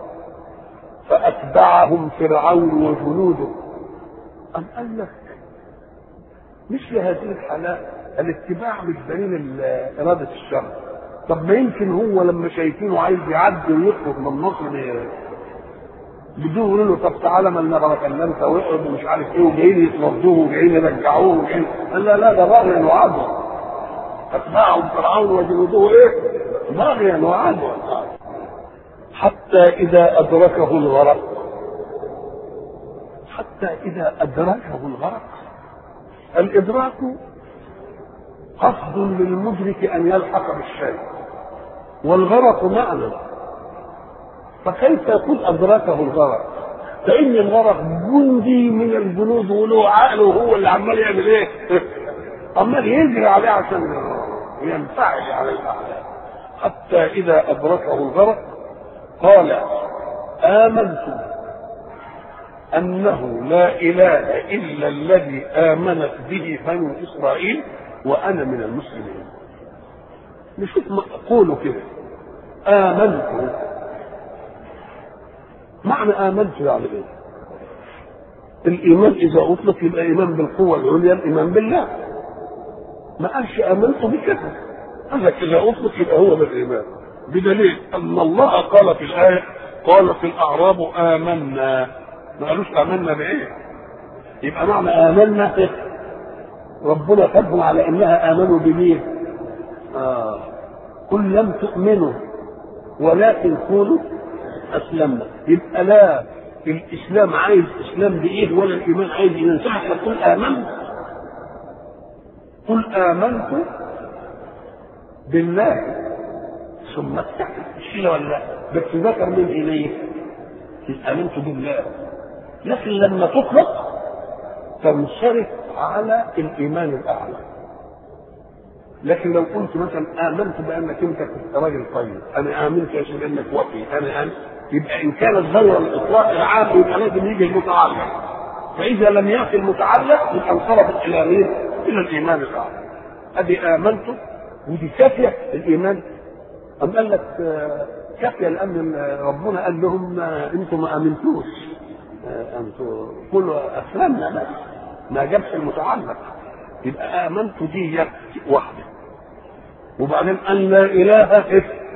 Speaker 1: فاتبعهم فرعون وجنوده أم قال لك مثل هذه الحالات الاتباع مش دليل إرادة الشر طب ما يمكن هو لما شايفينه عايز يعدي ويخرج من مصر بدون يقولوا له طب تعالى ما انا كلمت واقعد ومش عارف ايه وجايين يطردوه وجايين يرجعوه وجايين قال لا لا ده باغي وعدوى اتباعهم فرعون وجنوده ايه؟ باغيا وعدوى حتى اذا ادركه الغرق حتى اذا ادركه الغرق الادراك قصد للمدرك ان يلحق بالشيء والغرق معنى فكيف يكون ادركه الغرق فان الغرق جندي من الجنود وله عقل وهو اللي عمال يعمل ايه عمال يجري عليه عشان ينفعل على الاعلام حتى اذا ادركه الغرق قال امنت انه لا اله الا الذي امنت به بنو اسرائيل وانا من المسلمين نشوف قولوا كده امنت معنى امنت يعني ايه الايمان اذا اطلق يبقى ايمان بالقوه العليا الايمان بالله ما قالش امنت بكذا قال لك اذا اطلق يبقى هو بالايمان بدليل ان الله قال في الايه قالت الاعراب امنا ما قالوش امنا بايه يبقى معنى امنا إيه؟ ربنا خدهم على انها امنوا بمين آه. قل لم تؤمنوا ولكن قولوا اسلمنا يبقى لا الاسلام عايز اسلام بايه ولا الايمان عايز ايمان ساعه ما تقول امنت قل امنت بالله ثم استحق الشيء ولا لا بس ذكر من اليه امنت بالله لكن لما تطلق تنصرف على الايمان الاعلى لكن لو قلت مثلا امنت بانك انت كنت راجل طيب انا امنت يا شيخ انك وفي انا امنت يبقى ان كانت غير الاطلاق العام يبقى لازم يجي المتعلق فاذا لم ياتي المتعلق يبقى انصرفت الى مين؟ الى الايمان الاعلى ادي امنت ودي كافيه الايمان ام قال لك كافيه لان ربنا قال لهم انتم ما امنتوش انتم كلوا اسلمنا بس ما جابش المتعلق يبقى امنت دي واحده وبعدين ان لا اله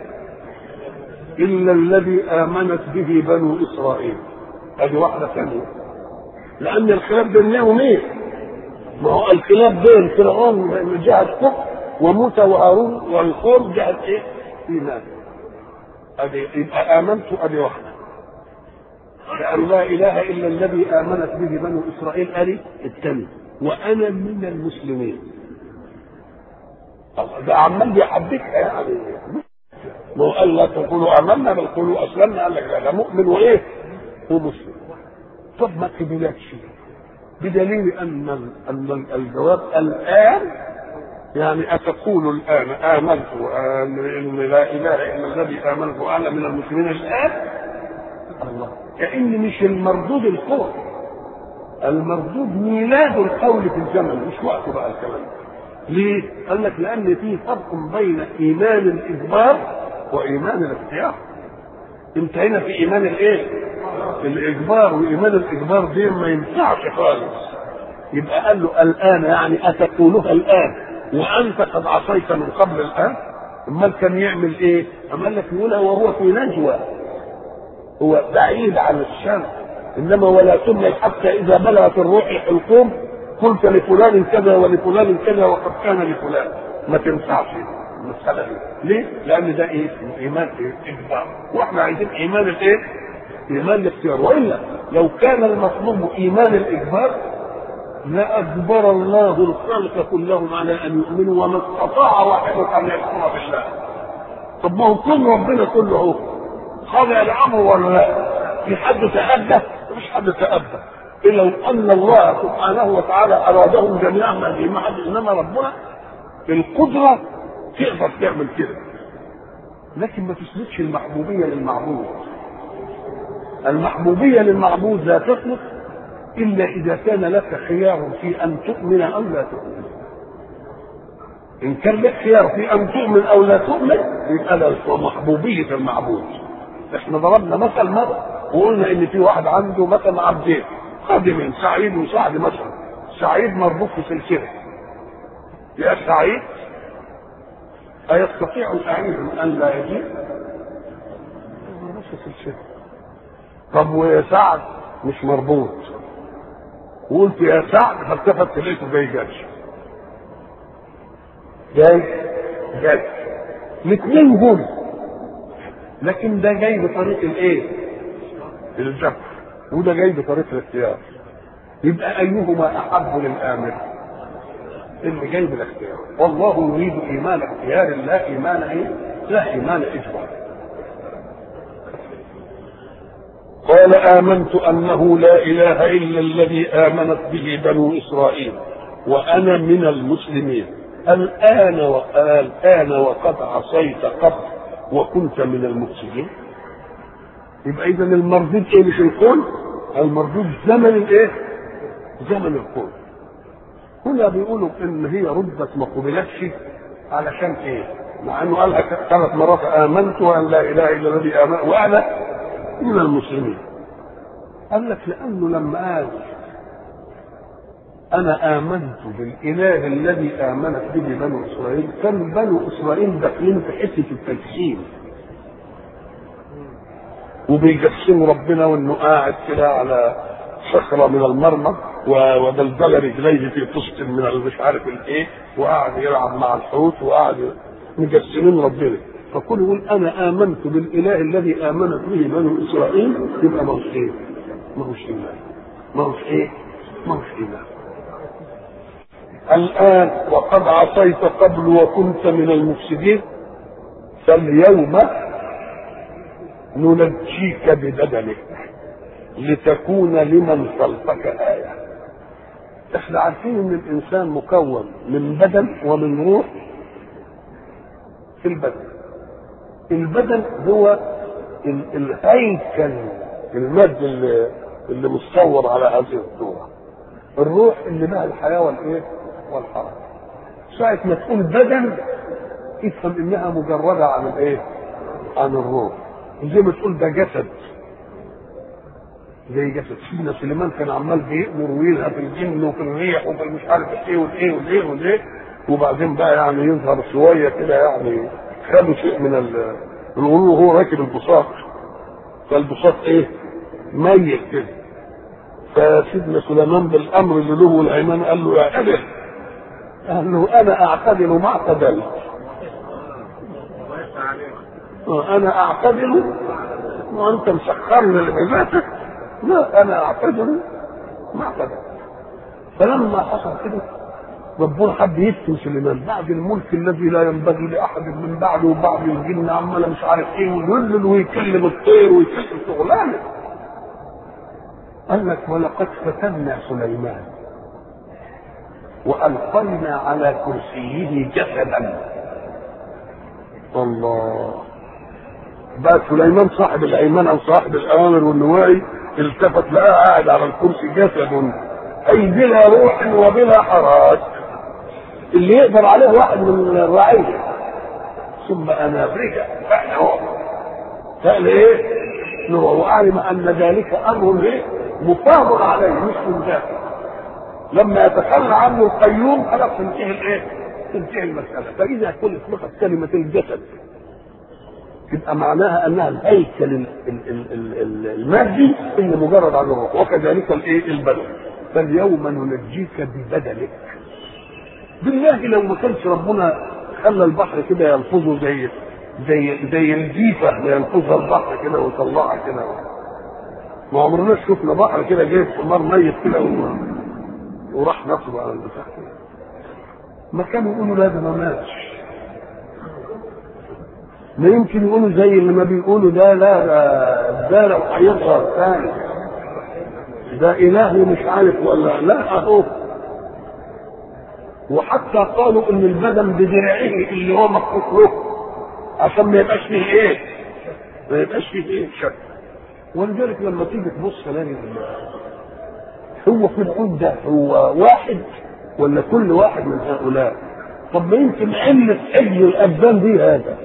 Speaker 1: الا الذي امنت به بنو اسرائيل ادي واحده ثانيه لان الخلاف بينهم ايه؟ ما هو الخلاف بين فرعون من جهه كفر وموسى وهارون والقوم جهه ايه؟ ايمان ادي يبقى امنت ادي واحده لأن لا إله إلا الذي آمنت به بنو إسرائيل أدي الثاني وأنا من المسلمين الله ده عمال بيحبكها يعني ما هو قال لا تقولوا آمنا بل قولوا أسلمنا قال لك لا ده مؤمن وإيه؟ ومسلم طب ما تبينكش بدليل أن أن الجواب الآن يعني أتقول الآن آمنت أن لا إله إلا الذي آمنت وأنا من المسلمين الآن الله كأن مش المردود القول المردود ميلاد القول في الزمن مش وقته بقى الكلام ليه؟ قال لك لأن في فرق بين إيمان الإجبار وإيمان الاختيار أنت هنا في إيمان الإيه؟ الإجبار وإيمان الإجبار دي ما ينفعش خالص يبقى قال له الآن يعني أتقولها الآن وأنت قد عصيت من قبل الآن أمال كان يعمل إيه؟ أما قال لك يقولها وهو في نجوى هو بعيد عن الشمس انما ولا تملك حتى اذا بلغت الروح الحلقوم قلت لفلان كذا ولفلان كذا وقد كان لفلان ما تنفعش المساله دي ليه؟ لان ده ايه؟ ايمان ايه؟ اجبار واحنا عايزين ايمان الايه؟ ايمان الاختيار والا لو كان المطلوب ايمان الاجبار لاجبر الله الخلق كلهم على ان يؤمنوا وما استطاع واحد ان يكفر بالله طب ما هو كل ربنا كله اهو خضع الامر ولا لا؟ في حد تأدى؟ مفيش حد تأدى إلا أن الله سبحانه وتعالى أرادهم جميعا ما ما حد إنما ربنا القدرة تقدر تعمل كده لكن ما تثبتش المحبوبية للمعبود المحبوبية للمعبود لا تثبت إلا إذا كان لك خيار في أن تؤمن أو لا تؤمن إن كان لك خيار في أن تؤمن أو لا تؤمن يبقى ده محبوبية المعبود احنا ضربنا مثل مرة وقلنا ان في واحد عنده مثلا عبدين خادمين سعيد وسعد مثلا سعيد مربوط في سلسلة يا سعيد أيستطيع سعيد أن لا يجيب؟ مربوط في سلسلة طب ويا سعد مش مربوط وقلت يا سعد فالتفت لقيته جاي جاي جاي جاي الاثنين جم لكن ده جاي بطريق الايه؟ الجبر وده جاي بطريق الاختيار يبقى ايهما احب للامر؟ اللي جاي بالاختيار والله يريد ايمان اختيار لا ايمان ايه؟ لا ايمان اجبار قال آمنت أنه لا إله إلا الذي آمنت به بنو إسرائيل وأنا من المسلمين الآن وقال الآن وقد عصيت قبل وكنت من المفسدين يبقى اذا المردود ايه مش الكون المردود زمن الايه زمن الكون هنا بيقولوا ان هي ردت ما قبلتش علشان ايه مع انه قالها ثلاث مرات امنت ان لا اله الا الذي امن وانا من المسلمين قال لك لانه لما قال انا امنت بالاله الذي امنت به بنو اسرائيل كان بنو اسرائيل داخلين في حته التجسيم وبيجسموا ربنا وانه قاعد كده على صخره من المرمى ودلدل رجليه في طست من مش عارف الايه وقاعد يلعب مع الحوت وقاعد مجسمين ربنا فكل يقول انا امنت بالاله الذي امنت به بنو اسرائيل يبقى ما هوش ايه؟ ما هوش ايمان ما هوش ايه؟ ما هوش ايمان الان وقد عصيت قبل وكنت من المفسدين فاليوم ننجيك ببدنك لتكون لمن خلفك آية احنا عارفين ان الانسان مكون من بدن ومن روح في البدن البدن هو الهيكل المادي اللي, اللي متصور على هذه الصورة الروح اللي بها الحياة والايه والحركة ساعة ما تقول بدن افهم انها مجردة عن الايه عن الروح زي ما تقول ده جسد زي جسد سيدنا سليمان كان عمال بيأمر ويلهى في الجن وفي الريح وفي مش عارف ايه والايه والايه والايه وبعدين بقى يعني يظهر شويه كده يعني خدوا شيء من الغلو وهو راكب البساط فالبساط ايه؟ ميت كده فسيدنا سليمان بالامر اللي له والايمان قال له اعتدل قال له انا اعتدل ما اعتدلت انا اعتدل وانت مسخرني لعبادتك لا انا اعتذر ما اعتذر فلما حصل كده ربنا حب يفتن سليمان بعد الملك الذي لا ينبغي لاحد من بعده وبعض الجن عمال مش عارف ايه ويذلل ويكلم الطير ويكلم شغلانه قال لك ولقد فتنا سليمان والقينا على كرسيه جسدا الله بقى سليمان صاحب الايمان او صاحب الاوامر والنواهي التفت لقاه قاعد على الكرسي جسد اي بلا روح وبلا حراس اللي يقدر عليه واحد من الرعيه ثم انا رجع احنا هو قال ايه؟ وعلم ان ذلك امر ايه؟ مفاضل عليه مش من ذاته لما يتخلى عنه القيوم خلاص تنتهي الايه؟ تنتهي المساله فاذا كل اطلقت كلمه الجسد تبقى معناها انها الهيكل المادي اللي مجرد عن الروح وكذلك الايه البدن فاليوم ننجيك ببدنك بالله لو ما كانش ربنا خلى البحر كده يلفظه زي زي زي الجيفه يلفظها البحر كده ويطلعها كده ما عمرناش شفنا بحر كده جايب حمار ميت كده وراح نصب على البتاع ما كانوا يقولوا لا ده ما ماتش ما يمكن يقولوا زي اللي ما بيقولوا ده لا ده ده لو هيظهر ثاني ده اله مش عارف ولا لا اهو وحتى قالوا ان البدن بدرعه اللي هو مخصوص له عشان ما يبقاش فيه ايه ما يبقاش فيه ايه شك ولذلك لما تيجي تبص تلاقي هو في العود ده هو واحد ولا كل واحد من هؤلاء طب ما يمكن علة حفظ الابدان دي هذا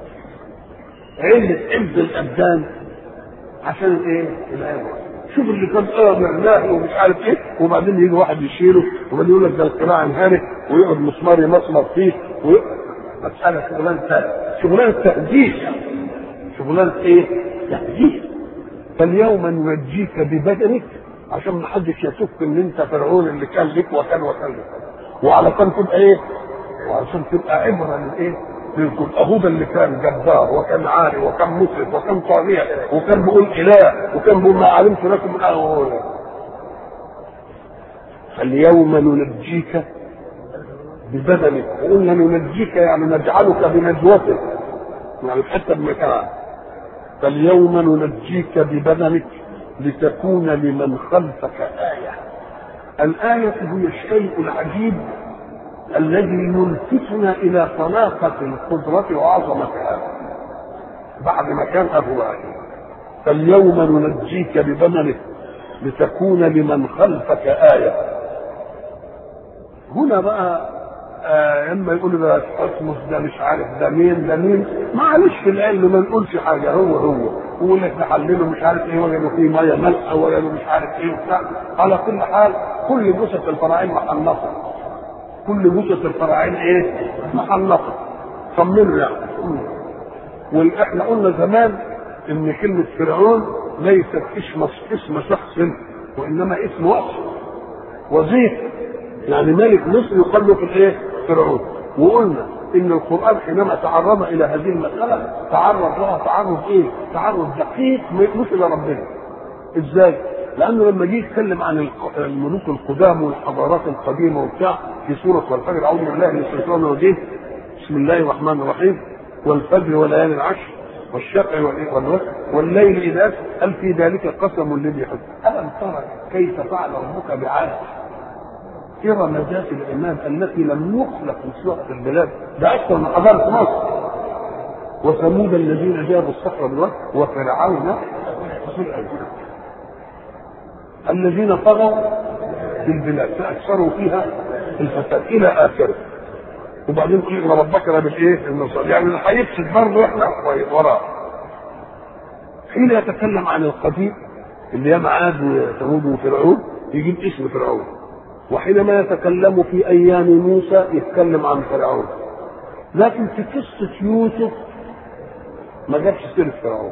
Speaker 1: علة حفظ الابدان عشان ايه؟ العبره شوف اللي كان امر ناهي ومش عارف ايه وبعدين يجي واحد يشيله وبعدين يقول لك ده القراع انهارت ويقعد مسمار يمسمر فيه مسألة شغلانة شغلانة تهديد شغلانة ايه؟ تهديد فاليوم ننجيك ببدنك عشان ما حدش يشك ان انت فرعون اللي كان لك وكان وكان لك وعلشان تبقى ايه؟ وعشان تبقى عبره للايه؟ للكل ابوه اللي كان جبار وكان عالي وكان مسرف وكان طاغيه وكان بيقول اله وكان بيقول ما علمت لكم من اول فاليوم ننجيك ببدنك وقلنا ننجيك يعني نجعلك بنجوتك يعني حتى بمكان فاليوم ننجيك ببدنك لتكون لمن خلفك آية الآية هي الشيء العجيب الذي يلفتنا إلى طلاقة القدرة وعظمتها بعد ما كان أبواب فاليوم ننجيك ببدنك لتكون لمن خلفك آية هنا بقى آه اما يقولوا ده اسمس ده مش عارف ده مين ده مين معلش في العلم ما نقولش حاجه هو هو ويقول لك نحلله مش عارف ايه وجدوا فيه ميه ملقى وجدوا مش عارف ايه وبتاع على كل حال كل جثث الفراعين محنطه كل جثث الفراعين ايه؟ محنطه طمنوا يعني واحنا قلنا زمان ان كلمه فرعون ليست اسم اسم شخص وانما اسم وصف وظيفه يعني ملك مصر يقال له في الايه؟ فرعون وقلنا ان القران حينما تعرض الى هذه المساله تعرض لها تعرض ايه؟ تعرض دقيق مش الى ربنا. ازاي؟ لانه لما جه يتكلم عن الملوك القدام والحضارات القديمه وبتاع في سوره والفجر اعوذ بالله من الشيطان الرجيم بسم الله الرحمن الرحيم والفجر وليالي العشر والشفع والوتر والليل اذا هل في ذلك قسم لذي حكم الم ترى كيف فعل ربك بعاد إرم ذات الإمام التي لم يخلق مثلها في البلاد ده أكثر من حضارة مصر وثمود الذين جابوا الصخر بالوقت وفرعون في الأرض الذين طغوا في البلاد فأكثروا فيها الفساد إلى آخره وبعدين يقول إن ربك لا بالإيه؟ النصر يعني اللي هيفسد برضه إحنا وراه حين يتكلم عن القديم اللي هي معاد وثمود وفرعون يجيب اسم فرعون وحينما يتكلم في ايام موسى يتكلم عن فرعون لكن في قصه يوسف ما جابش سيره فرعون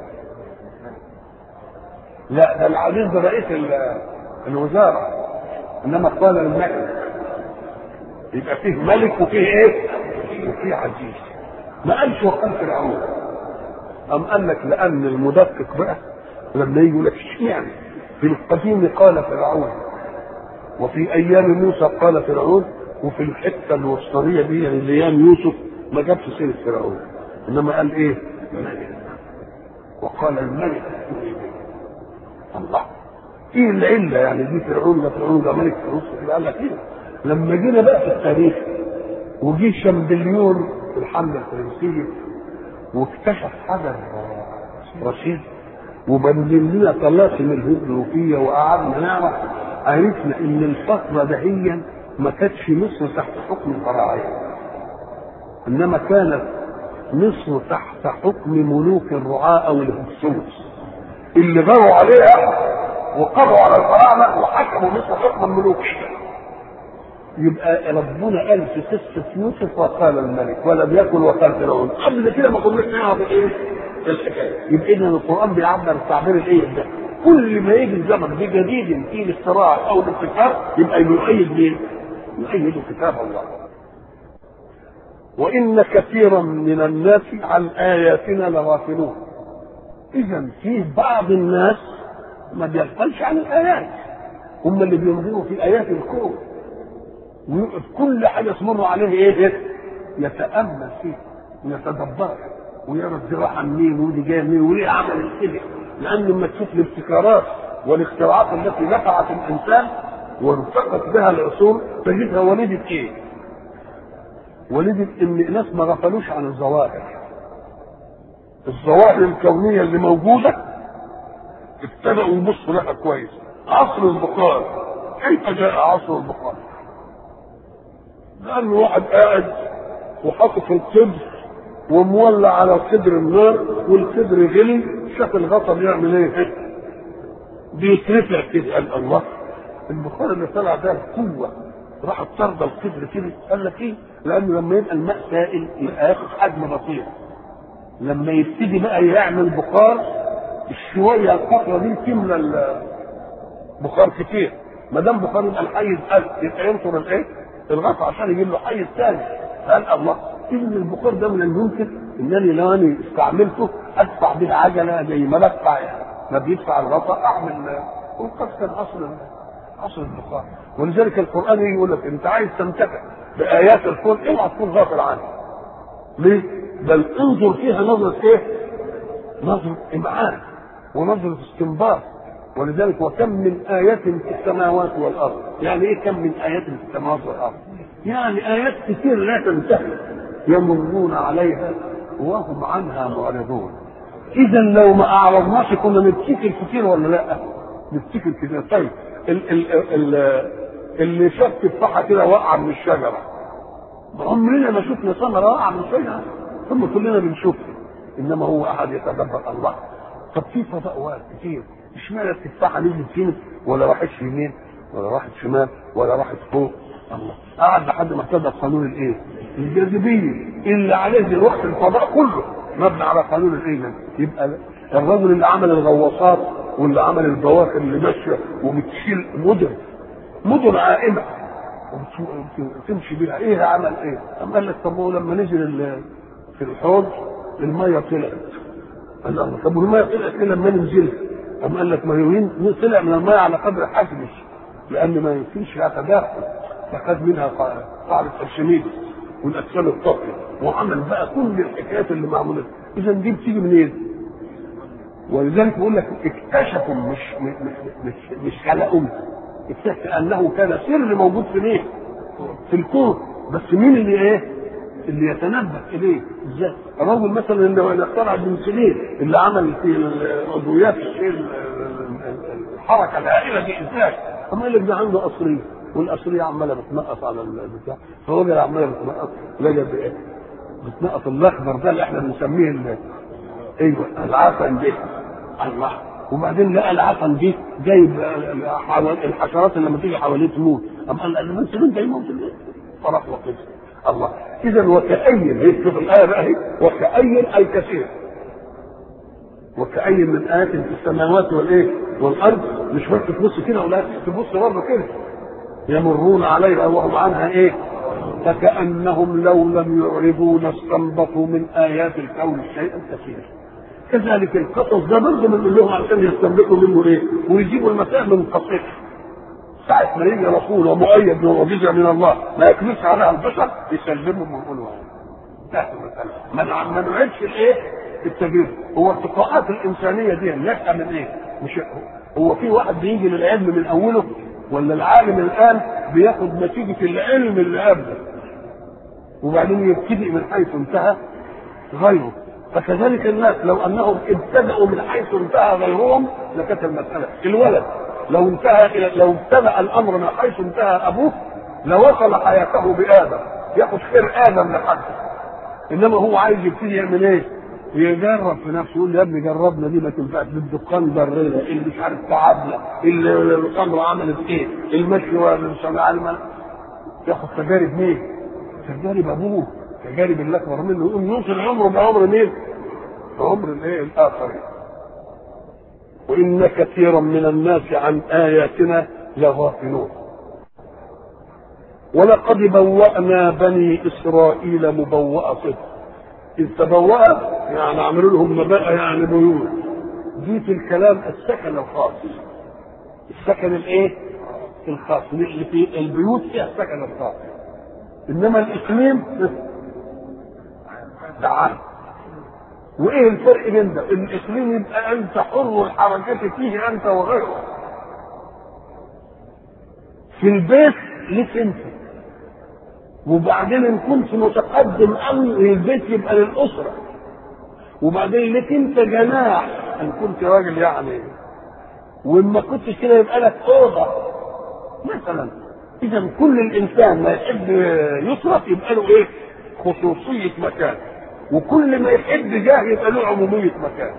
Speaker 1: لا ده العزيز ده رئيس الوزاره انما قال الملك يبقى فيه ملك وفيه ايه؟ وفيه عزيز ما قالش وقال فرعون أم قال لك لأن المدقق بقى لما يجي يقول لك اشمعنى في القديم قال فرعون وفي ايام موسى قال فرعون وفي الحته الوسطانيه دي يعني ايام يوسف ما جابش سيره فرعون انما قال ايه؟ ملك وقال الملك الله ايه العله يعني دي فرعون ده فرعون ده ملك في مصر قال لك ايه؟ لما جينا بقى في التاريخ وجي شامبليون في الحمله الفرنسيه واكتشف حجر رشيد وبنزل لنا طلاسم الهيدروفيه وقعدنا نعرف عرفنا ان الفتره دهيا ما كانتش مصر تحت حكم الفراعنه انما كانت مصر تحت حكم ملوك الرعاة او الهكسوس اللي غاروا عليها وقضوا على الفراعنه وحكموا مصر حكما ملوكيا يبقى ربنا قال في قصه يوسف وقال الملك ولم يكن وقال فرعون قبل كده ما كناش نعرف ايه الحكايه يبقى اذا القران بيعبر التعبير الايه ده كل ما يجي الزمن بجديد فيه الاختراع او الابتكار يبقى يؤيد مين؟ يؤيد كتاب الله. وان كثيرا من الناس عن اياتنا لغافلون. اذا في بعض الناس ما بيغفلش عن الايات. هم اللي بينظروا في ايات الكون. ويقف كل حاجه تمر عليه ايه؟ يتامل فيه ويتدبر ويرى الزراعه منين ودي جايه منين وليه عمل كده لان لما تشوف الابتكارات والاختراعات التي نفعت الانسان وارتقت بها العصور تجدها ولدت ايه؟ ولدت ان ناس ما غفلوش عن الظواهر. الظواهر الكونيه اللي موجوده ابتدأوا يبصوا لها كويس. عصر البخار كيف جاء عصر البخار؟ لأن واحد قاعد وحاطط القدر ومولع على القدر النار والقدر غلي شاف الغطا بيعمل ايه؟ بيترفع كده قال الله البخار اللي طلع ده قوة راحت طرد القدر كده قال لك ايه؟ لأنه لما يبقى الماء سائل يبقى ياخد حجم بسيط لما يبتدي بقى يعمل بخار الشوية القطرة دي تملى البخار كتير ما دام بخار يبقى الحيز قل يبقى ينطر الايه؟ الغطا عشان يجيب له حيز ثاني قال الله ان البخار ده من الممكن انني لو انا استعملته ادفع به عجله زي ما بدفع ما بيدفع الغطاء اعمل وقد كان اصل اصل البخار ولذلك القران يجي يقول لك انت عايز تنتفع بايات الكون اوعى تكون غافل عنها ليه؟ بل انظر فيها نظره ايه؟ نظره امعان ونظره استنباط ولذلك وكم من آيات في السماوات والأرض يعني إيه كم من آيات في السماوات والأرض يعني آيات كثير لا تنتهي يمرون عليها وهم عنها معرضون إذا لو ما أعرضناش كنا نفتكر كتير ولا لا؟ نفتكر كتير طيب ال ال ال اللي شاف تفاحة كده واقعة من الشجرة عمرنا ما شفنا ثمرة واقعة من الشجرة ثم كلنا بنشوفها إنما هو أحد يتدبر الله طب في فضاء كتير اشمعنى التفاحة نزلت فين ولا راحت يمين ولا راحت شمال ولا راحت فوق الله قعد لحد ما ابتدى قانون الايه؟ الجاذبيه اللي عليه دلوقتي الفضاء كله مبني على قانون الايه؟ يبقى الرجل اللي عمل الغواصات واللي عمل البواخر اللي ماشيه وبتشيل مدن مدن عائمه وتمشي بيها ايه عمل ايه؟ قام قال لك طب هو لما نزل ال- في الحوض الميه طلعت قال له طب والميه طلعت ايه لما نزلت؟ قام قال لك ما هو طلع من الميه على قدر حجمه لان ما يمكنش فيها تداخل فخد منها قا- قاعده ارشميدس والاجسام الطافيه وعمل بقى كل الحكايات اللي معموله اذا دي بتيجي منين؟ ولذلك بقول لك اكتشفوا مش مش مش, مش خلقوا اكتشف انه كان سر موجود في ايه؟ في الكون بس مين اللي ايه؟ اللي يتنبه اليه ازاي؟ الرجل مثلا اللي اخترع البنسلين اللي عمل في العضويات الشيء ال- ال- ال- الحركه الهائله دي ازاي؟ اما قال لك ده عنده قصريه والقصريه عماله بتنقص على البتاع فهو اللي عماله بتنقص لقى بايه؟ بتنقص الاخضر ده اللي احنا بنسميه ال- ايوه العفن دي الله وبعدين لقى العفن دي جايب حوالي- الحشرات اللي لما تيجي حواليه تموت اما قال الانسولين ده يموت ليه؟ فرح وقف الله اذا وكأي هي شوف الايه بقى اهي وكأي اي كثير وكأي من آيات في السماوات والايه؟ والارض مش بس تبص كده ولا تبص برضه كده يمرون عليها وهم عنها ايه؟ فكأنهم لو لم يعرضوا لاستنبطوا من آيات الكون شيئا كثيرا. كذلك القصص ده برضه بنقول لهم عشان يستنبطوا منه ايه؟ ويجيبوا المسائل من قصتها. ساعة ما يجي رسول ومؤيد ومعجزة من الله ما يكذبش عليها البشر يسلمهم ويقولوا انتهت المسألة. ما نع- ما نعيدش الايه؟ التجربة. هو التقاءات الإنسانية دي نشأة من ايه؟ مش هو في واحد بيجي للعلم من أوله ولا العالم الآن بياخد نتيجة العلم اللي قبله وبعدين يبتدئ من حيث انتهى غيره فكذلك الناس لو انهم ابتدأوا من حيث انتهى غيرهم لكانت المسألة الولد لو انتهى الى لو ابتدأ الامر من حيث انتهى ابوه لوصل حياته بآدم ياخد خير آدم لحد انما هو عايز يبتدي يعمل ايه؟ يجرب في نفسه يقول يا ابني جربنا دي ما تنفعش الدخان ضرنا اللي مش عارف تعبنا اللي الخمره عملت ايه؟ المشي والشمال ياخد تجارب مين؟ تجارب ابوه تجارب اللي اكبر منه يقوم يوصل عمره بعمر مين؟ بعمر الايه؟ الاخرين وان كثيرا من الناس عن اياتنا لغافلون ولقد بوأنا بني إسرائيل مبوأ صدق إذ تبوأ يعني عملوا لهم مباء يعني بيوت دي في الكلام السكن الخاص السكن الايه؟ الخاص اللي في البيوت فيها السكن الخاص انما الاقليم ده عام وايه الفرق بين ده؟ الاقليم يبقى انت حر الحركه فيه انت وغيرك في البيت ليك انت وبعدين ان كنت متقدم قوي البيت يبقى للاسره وبعدين لك انت جناح ان كنت راجل يعني وما كنتش كده يبقى لك اوضه مثلا اذا كل الانسان ما يحب يصرف يبقى له ايه خصوصيه مكان وكل ما يحب جاه يبقى له عموميه مكان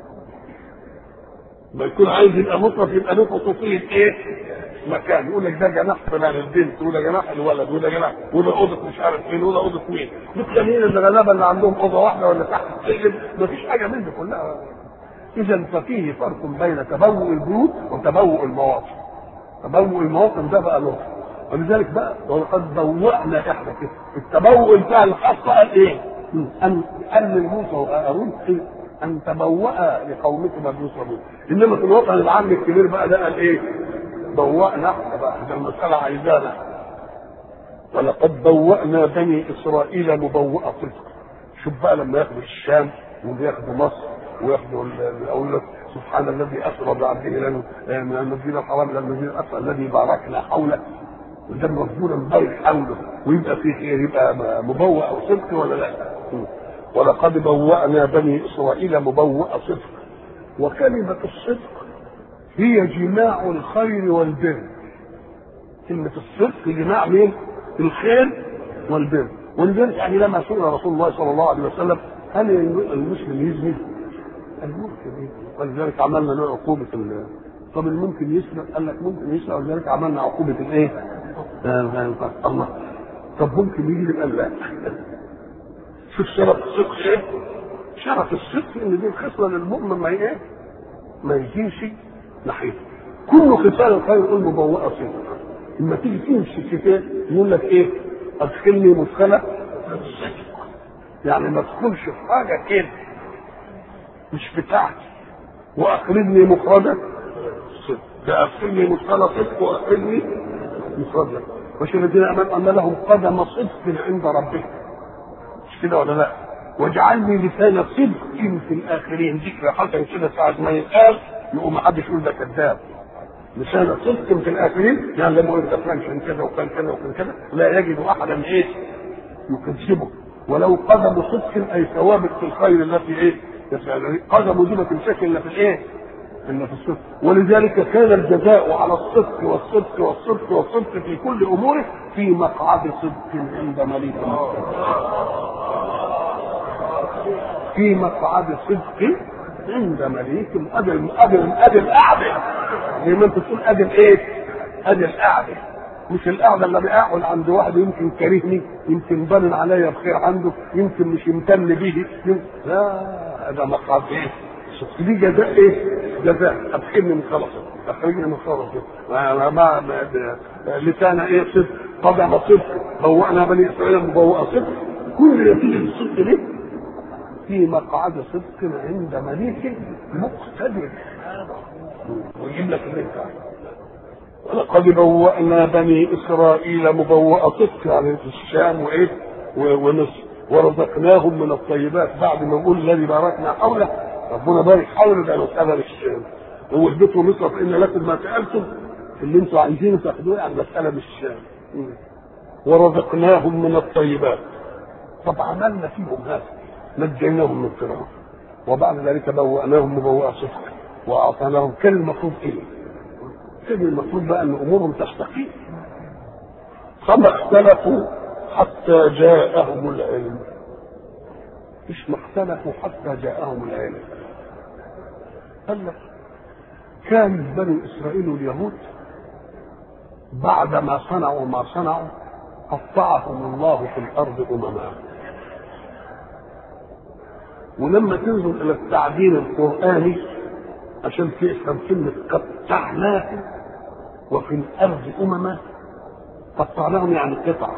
Speaker 1: ما يكون عايز يبقى مصرف يبقى له خصوصيه ايه مكان يقول لك ده جناح فلان البنت وده جناح الولد وده جناح وده اوضه مش عارف مين وده اوضه مين بالتانيين الغلابه اللي عندهم اوضه واحده ولا تحت السلم مفيش حاجه من دي كلها اذا ففيه فرق بين تبوء البيوت وتبوء المواطن تبوء المواطن ده بقى له ولذلك بقى ولقد بوأنا احنا كده التبوء بتاع الخاصه قال ايه؟ ان قال لموسى وهارون ان تبوأ لقومكما بيوصلون انما في الوطن العام الكبير بقى ده قال ايه؟ بوأنا احنا بقى ده المسألة عايزانا ولقد بوأنا بني إسرائيل مبوأ صدق شوف بقى لما ياخدوا الشام وياخدوا مصر وياخدوا أقول لك سبحان الذي أسرى بعبده من المسجد الحرام إلى المسجد الأقصى الذي باركنا حوله وده ربنا مبارك حوله ويبقى فيه خير يبقى مبوأ أو صدق ولا لا؟ ولقد بوأنا بني إسرائيل مبوأ صدق وكلمة الصدق هي جماع الخير والبر كلمة الصدق جماع مين؟ الخير والبر ولذلك يعني لما سئل رسول الله صلى الله عليه وسلم هل المسلم يزني؟ قال ممكن يزني ولذلك عملنا له عقوبة ال طب الممكن يسرق؟ قال لك ممكن يسرق ولذلك عملنا عقوبة الايه؟ الله طب ممكن يجي قال لا شوف سبب الصدق ايه؟ شرف الصدق ان دي الخصله للمؤمن ما ايه ما يجيش ناحيته كل خصال الخير يقول مبوءه صدق لما تيجي تمشي كتاب يقول لك ايه ادخلني مدخله يعني ما تدخلش في حاجه كده مش بتاعتي واخرجني مخرجا صدق ده ادخلني مدخله صدق واخرجني مخرجا مش الذين امنوا ان لهم قدم صدق عند ربهم مش كده ولا لا واجعلني لسان صدق في الاخرين ذكر حسن كده ساعه ما يتقال يقوم ما حدش يقول ده كذاب لسان صدق في الاخرين يعني لما يقول ده فلان كان كذا وكان كذا وكان كذا لا يجد احدا ايه يكذبه ولو قدم صدق اي ثوابت في الخير التي ايه يفعل قدم دي ما تمسكش الا في الايه؟ الا في الصدق ولذلك كان الجزاء على الصدق والصدق والصدق والصدق في كل اموره في مقعد صدق عند مليك في مقعد صدق عند مليك ادي ادي ادي القعده زي ما انت تقول ادي الايه؟ ادي القعده مش القعده اللي بقعد عند واحد يمكن كرهني يمكن بان عليا بخير عنده يمكن مش يمتن به يمكن لا هذا مقعد ايه؟ صدق دي جزاء ايه؟ جزاء ادخلني من خلص اخرجني من خلص ما ما لسان ايه صدق قدم صدق بوأنا بني اسرائيل مبوأة صدق كل نتيجه الصدق دي في مقعد صدق عند مليك مقتدر ويجيب لك اللي انت عايزه ولقد بوأنا بني إسرائيل مبوأ صدق يعني في الشام وإيه ومصر ورزقناهم من الطيبات بعد ما نقول الذي باركنا حوله ربنا بارك حوله ده مسألة للشام هو اهبطوا مصر فإن لكم ما سألتم اللي انتم عايزينه تاخدوه يعني مسألة بالشام ورزقناهم من الطيبات طب عملنا فيهم هذا نجيناهم من فرعون وبعد ذلك بوأناهم مبوأ صدق وأعطيناهم كان المفروض إيه؟ كان المفروض بقى ان امورهم تستقيم فما اختلفوا حتى جاءهم العلم مش ما اختلفوا حتى جاءهم العلم قال لك كان بني اسرائيل واليهود بعد ما صنعوا ما صنعوا قطعهم الله في الارض امما ولما تنظر الى التعبير القراني عشان تفهم كلمه قطعناهم وفي الارض امما قطعناهم يعني قطع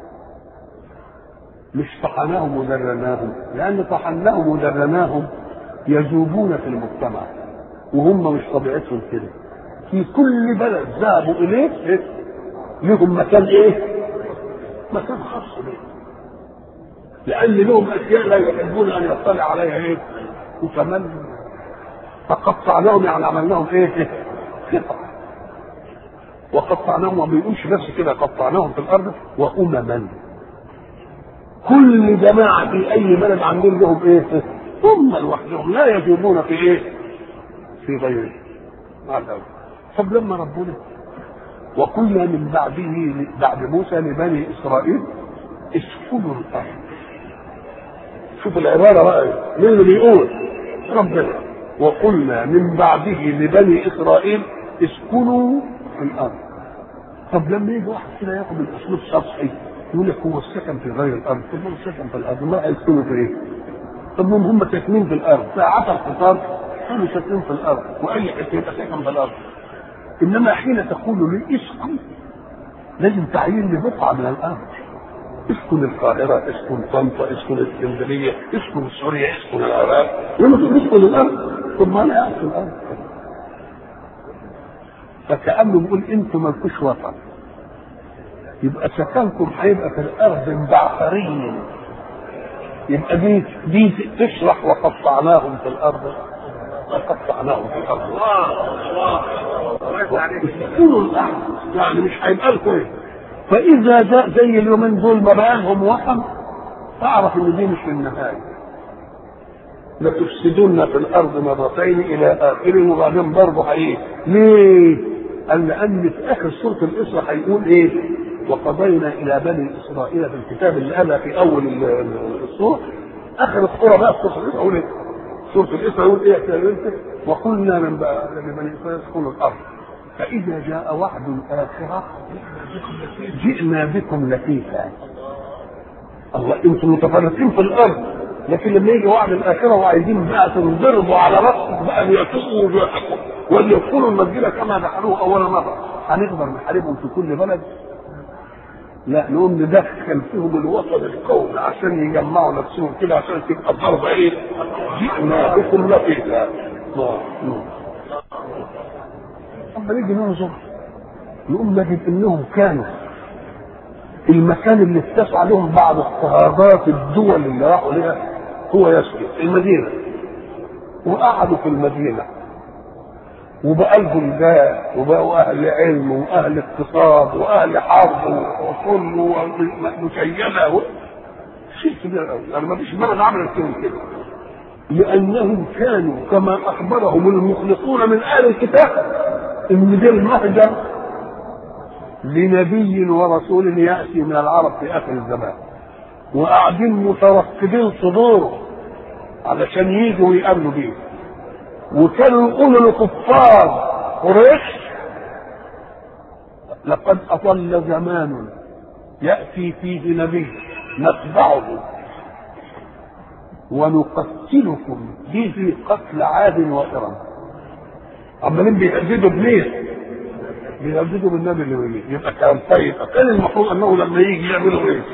Speaker 1: مش طحناهم ودرناهم لان طحناهم ودرناهم يذوبون في المجتمع وهم مش طبيعتهم كده في كل بلد ذهبوا اليه لهم مكان ايه مكان خاص بهم لان لهم اشياء لا يحبون ان يطلع عليها ايه وكمان فقطعناهم يعني عملناهم ايه قطع وقطعناهم ما بيقولش بس كده قطعناهم في الارض وامما كل جماعه في اي بلد عاملين لهم ايه هم لوحدهم لا يجوبون في ايه في غيره مع الأول. طب لما ربنا وقلنا من بعده بعد موسى لبني اسرائيل اسكنوا الارض شوف العباره بقى مين اللي بيقول ربنا وقلنا من بعده لبني اسرائيل اسكنوا في الارض طب لما يجي واحد كده ياخد الاسلوب سطحي يقول لك هو السكن في غير الارض طب ما السكن في الارض ما هيسكنوا في ايه؟ طب ما هم ساكنين في الارض ساعات الخطاب كانوا ساكنين في الارض واي حته يبقى ساكن في الارض انما حين تقول لي اسكن لازم تعيين لبقعه من الارض اسكن القاهرة اسكن طنطا اسكن اسكندرية اسكن سوريا اسكن العراق لما تقول اسكن الأرض طب ما أنا قاعد في الأرض فكأنه بيقول أنتوا مالكوش وطن يبقى سكنكم هيبقى في الأرض مبعثرين يبقى دي دي تشرح وقطعناهم في الأرض وقطعناهم في الأرض اسكنوا الأرض يعني مش هيبقى لكم ايه فاذا جاء زي اليومين دول ما بقى لهم وطن فاعرف ان دي مش النهايه لتفسدن في الارض مرتين الى اخره وبعدين برضه هيجي ليه؟ قال لان في اخر سوره الاسراء هيقول ايه؟ وقضينا الى بني اسرائيل في الكتاب اللي قالها في اول السوره اخر السوره بقى سوره الاسراء يقول ايه؟ سوره الاسراء يقول ايه؟ وقلنا من لبني اسرائيل اسكنوا الارض فإذا جاء وعد الآخرة جئنا بكم لفيفا الله انتم متفرقين في الأرض لكن لما يجي وعد الاخره وعايزين بقى تنضربوا على راسك بقى ليتوبوا ويحكموا وليدخلوا المسجد كما دخلوه اول مره هنقدر نحاربهم في كل بلد لا نقوم ندخل فيهم الوطن القومي عشان يجمعوا نفسهم كده عشان تبقى ضربه ايه؟ جئنا بكم لطيفا اما نيجي ننظر نقوم نجد انهم كانوا المكان اللي اتسع لهم بعض اضطهادات الدول اللي راحوا لها هو يسكت المدينه وقعدوا في المدينه وبقى لهم جاه وبقوا اهل علم واهل اقتصاد واهل حرب وكل مشينه شيء كبير قوي يعني ما فيش بلد عملت كده لانهم كانوا كما اخبرهم المخلصون من اهل الكتاب ان ده المهجر لنبي ورسول ياتي من العرب في اخر الزمان وقاعدين مترقبين صدوره علشان يجوا ويقابلوا بيه وكانوا يقولوا لكفار قريش لقد اضل زمان ياتي فيه نبي نتبعه ونقتلكم به قتل عاد وإرم عمالين بيهددوا بمين؟ بيهددوا بالنبي اللي بيجي يبقى كلام طيب كان المفروض انه لما يجي يعملوا ايه؟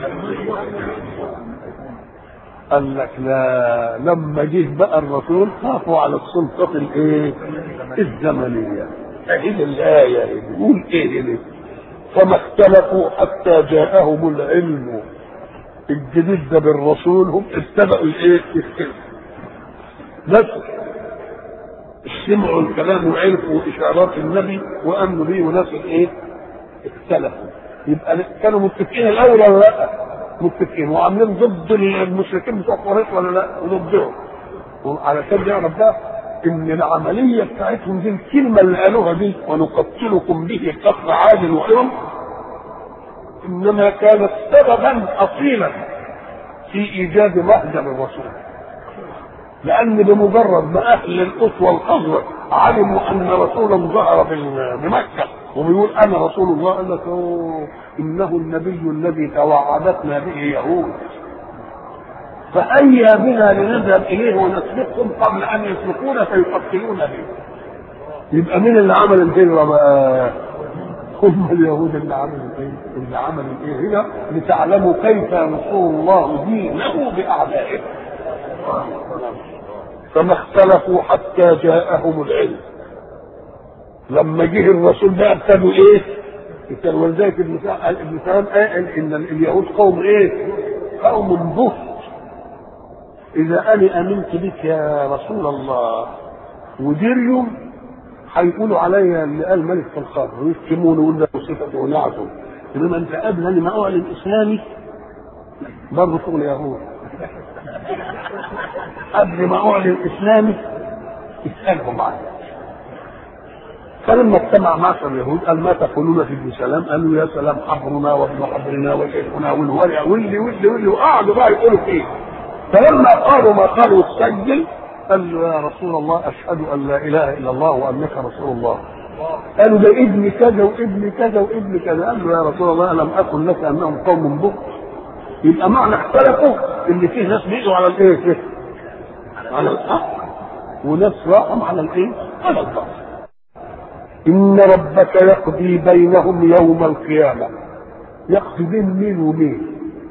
Speaker 1: قال لك لا لما جه بقى الرسول خافوا على السلطة الايه؟ الزمنية اهي الآية بيقول ايه دي؟ فما اختلفوا حتى جاءهم العلم الجديد ده بالرسول هم ابتدأوا الايه؟ يختلفوا بس سمعوا الكلام وعرفوا اشارات النبي وامنوا به وناس ايه؟ اختلفوا يبقى كانوا متفقين الاول ولا لا؟ متفقين وعاملين ضد المشركين بتوع قريش ولا لا؟ ضدهم علشان يعرف بقى ان العمليه بتاعتهم دي الكلمه اللي قالوها دي ونقتلكم به قتل عاد وإرم انما كانت سببا اصيلا في ايجاد مهجر الرسول لان بمجرد ما اهل الاسوه الخضراء علموا ان رسولا ظهر بمكه وبيقول انا رسول الله قال لك انه النبي الذي توعدتنا به يهود فهيا بنا لنذهب اليه ونسبقهم قبل ان يسبقونا فيقتلونا به يبقى مين اللي عمل الهجره بقى؟ هم اليهود اللي عملوا ايه؟ اللي عملوا ايه هنا لتعلموا كيف ينصر الله دينه باعدائه. فما اختلفوا حتى جاءهم العلم. لما جه الرسول بقى ابتدوا ايه؟ كان ولذلك ابن ابن سلام قال ان اليهود قوم ايه؟ قوم بهت. اذا انا امنت بك يا رسول الله وديريوم هيقولوا عليا اللي قال ملك في الخمر ويشتموني ويقول لك صفته ونعته انما انت قبل ان ما اعلن اسلامي برضه شغل يهود قبل ما اعلن اسلامي اسالهم عنه فلما اجتمع معشر اليهود قال ما تقولون في ابن سلام؟ قالوا يا سلام حبرنا وابن حبرنا وشيخنا والورع واللي واللي واللي وقعدوا بقى يقولوا فيه فلما قالوا ما قالوا تسجل قال له يا رسول الله اشهد ان لا اله الا الله وانك رسول الله قالوا ده ابن كذا وابن كذا وابن كذا قال له يا رسول الله الم اقل لك انهم قوم بؤس يبقى معنى اختلفوا ان فيه ناس بيقوا على الايه؟ على الحق وناس راحوا على الايه؟ على الباطل ان ربك يقضي بينهم يوم القيامه يقضي بين مين ومين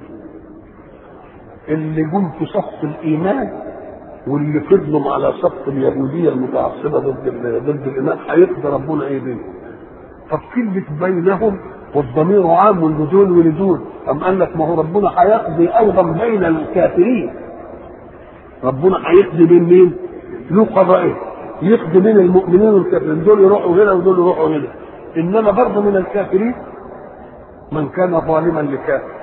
Speaker 1: اللي جم في صف الايمان واللي فضلوا على صف اليهوديه المتعصبه ضد ضد الايمان هيقضي ربنا ايه بينهم طب كلمه بينهم والضمير عام لدول ولدول أم قال لك ما هو ربنا هيقضي أيضا بين الكافرين ربنا هيقضي بين مين؟ له قضائه يقضي بين المؤمنين والكافرين دول يروحوا هنا ودول يروحوا هنا إنما برضه من الكافرين من كان ظالما لكافر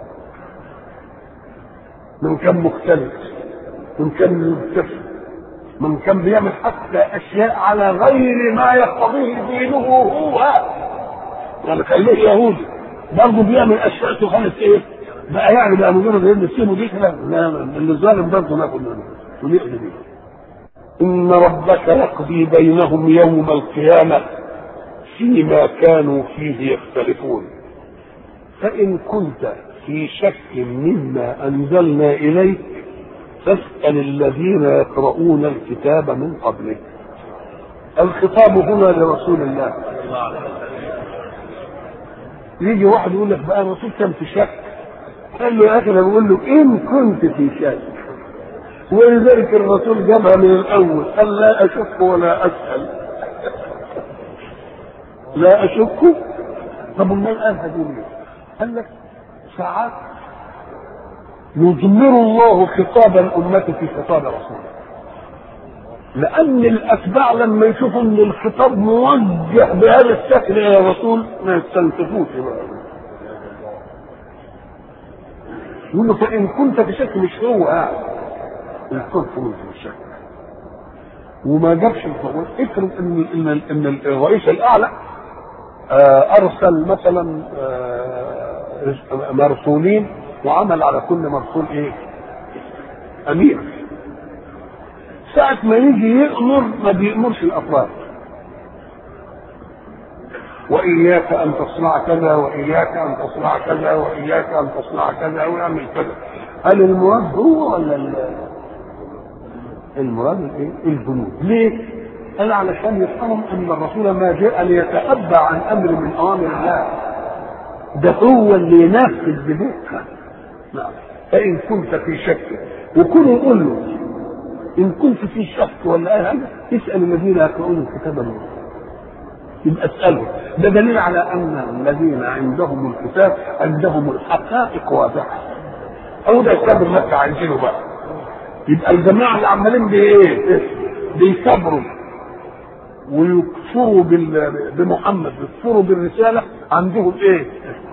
Speaker 1: من كان مختلف من كان ملتف من كان بيعمل حتى اشياء على غير ما يقتضيه دينه هو يعني خليه يهودي برضه بيعمل اشياء تخالف ايه؟ بقى يعني بقى مجرد ان السيم دي لا اللي الظالم برضه ناكل منه ونقضي بيه ان ربك يقضي بينهم يوم القيامه فيما كانوا فيه يختلفون فان كنت في شك مما انزلنا اليك فاسأل الذين يقرؤون الكتاب من قبلك الخطاب هنا لرسول الله يجي واحد يقول لك بقى الرسول كان في شك قال له يا اخي انا بقول له ان كنت في شك ولذلك الرسول جابها من الاول قال لا اشك ولا اسال لا اشك طب امال قالها دي ليه؟ قال لك ساعات يضمر الله خطاب الأمة في خطاب رسوله لأن الأتباع لما يشوفوا أن الخطاب موجه بهذا الشكل إلى الرسول ما يستنصفوش يقول له فإن كنت في شك مش هو قاعد إن كنت في شك وما جابش الفضل افرض ان ان ان الرئيس الاعلى ارسل مثلا مرسولين وعمل على كل مرسول ايه امير ساعة ما يجي يأمر ما بيأمرش الأفراد وإياك أن تصنع كذا وإياك أن تصنع كذا وإياك أن تصنع كذا ويعمل كذا هل المراد هو ولا المراد الايه؟ الجنود ليه؟ قال علشان يفهموا أن الرسول ما جاء ليتأبى عن أمر من أوامر الله ده هو اللي ينفذ بذكره نعم فإن كنت في شك وكل يقول له إن كنت في شك ولا أهل اسأل الذين يقرؤون الكتاب منه يبقى اسأله ده دليل على أن الذين عندهم الكتاب عندهم الحقائق واضحة أو ده كتاب مكة عايزينه بقى يبقى الجماعة اللي عمالين بإيه؟ بيكبروا ويكفروا بمحمد يكفروا بالرسالة عندهم إيه؟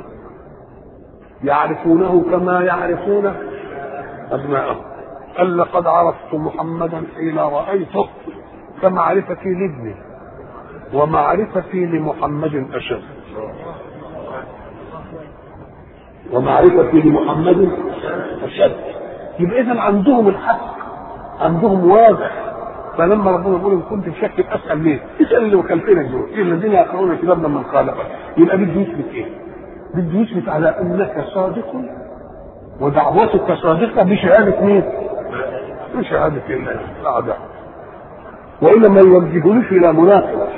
Speaker 1: يعرفونه كما يعرفون أبناءهم قال لقد عرفت محمدا حين رأيته كمعرفتي لابني ومعرفتي لمحمد أشد ومعرفتي لمحمد أشد يبقى إذا عندهم الحق عندهم واضح فلما ربنا يقول ان كنت في شك اسال ليه؟ اسال اللي وكلتنا دول إيه الذين يقرؤون كتابنا من خالقه يبقى بده يثبت ايه؟ بده يثبت على انك صادق ودعوتك صادقه بشهاده مين؟ بشهاده الله الاعداء والا ما يوجهونيش الى مناقض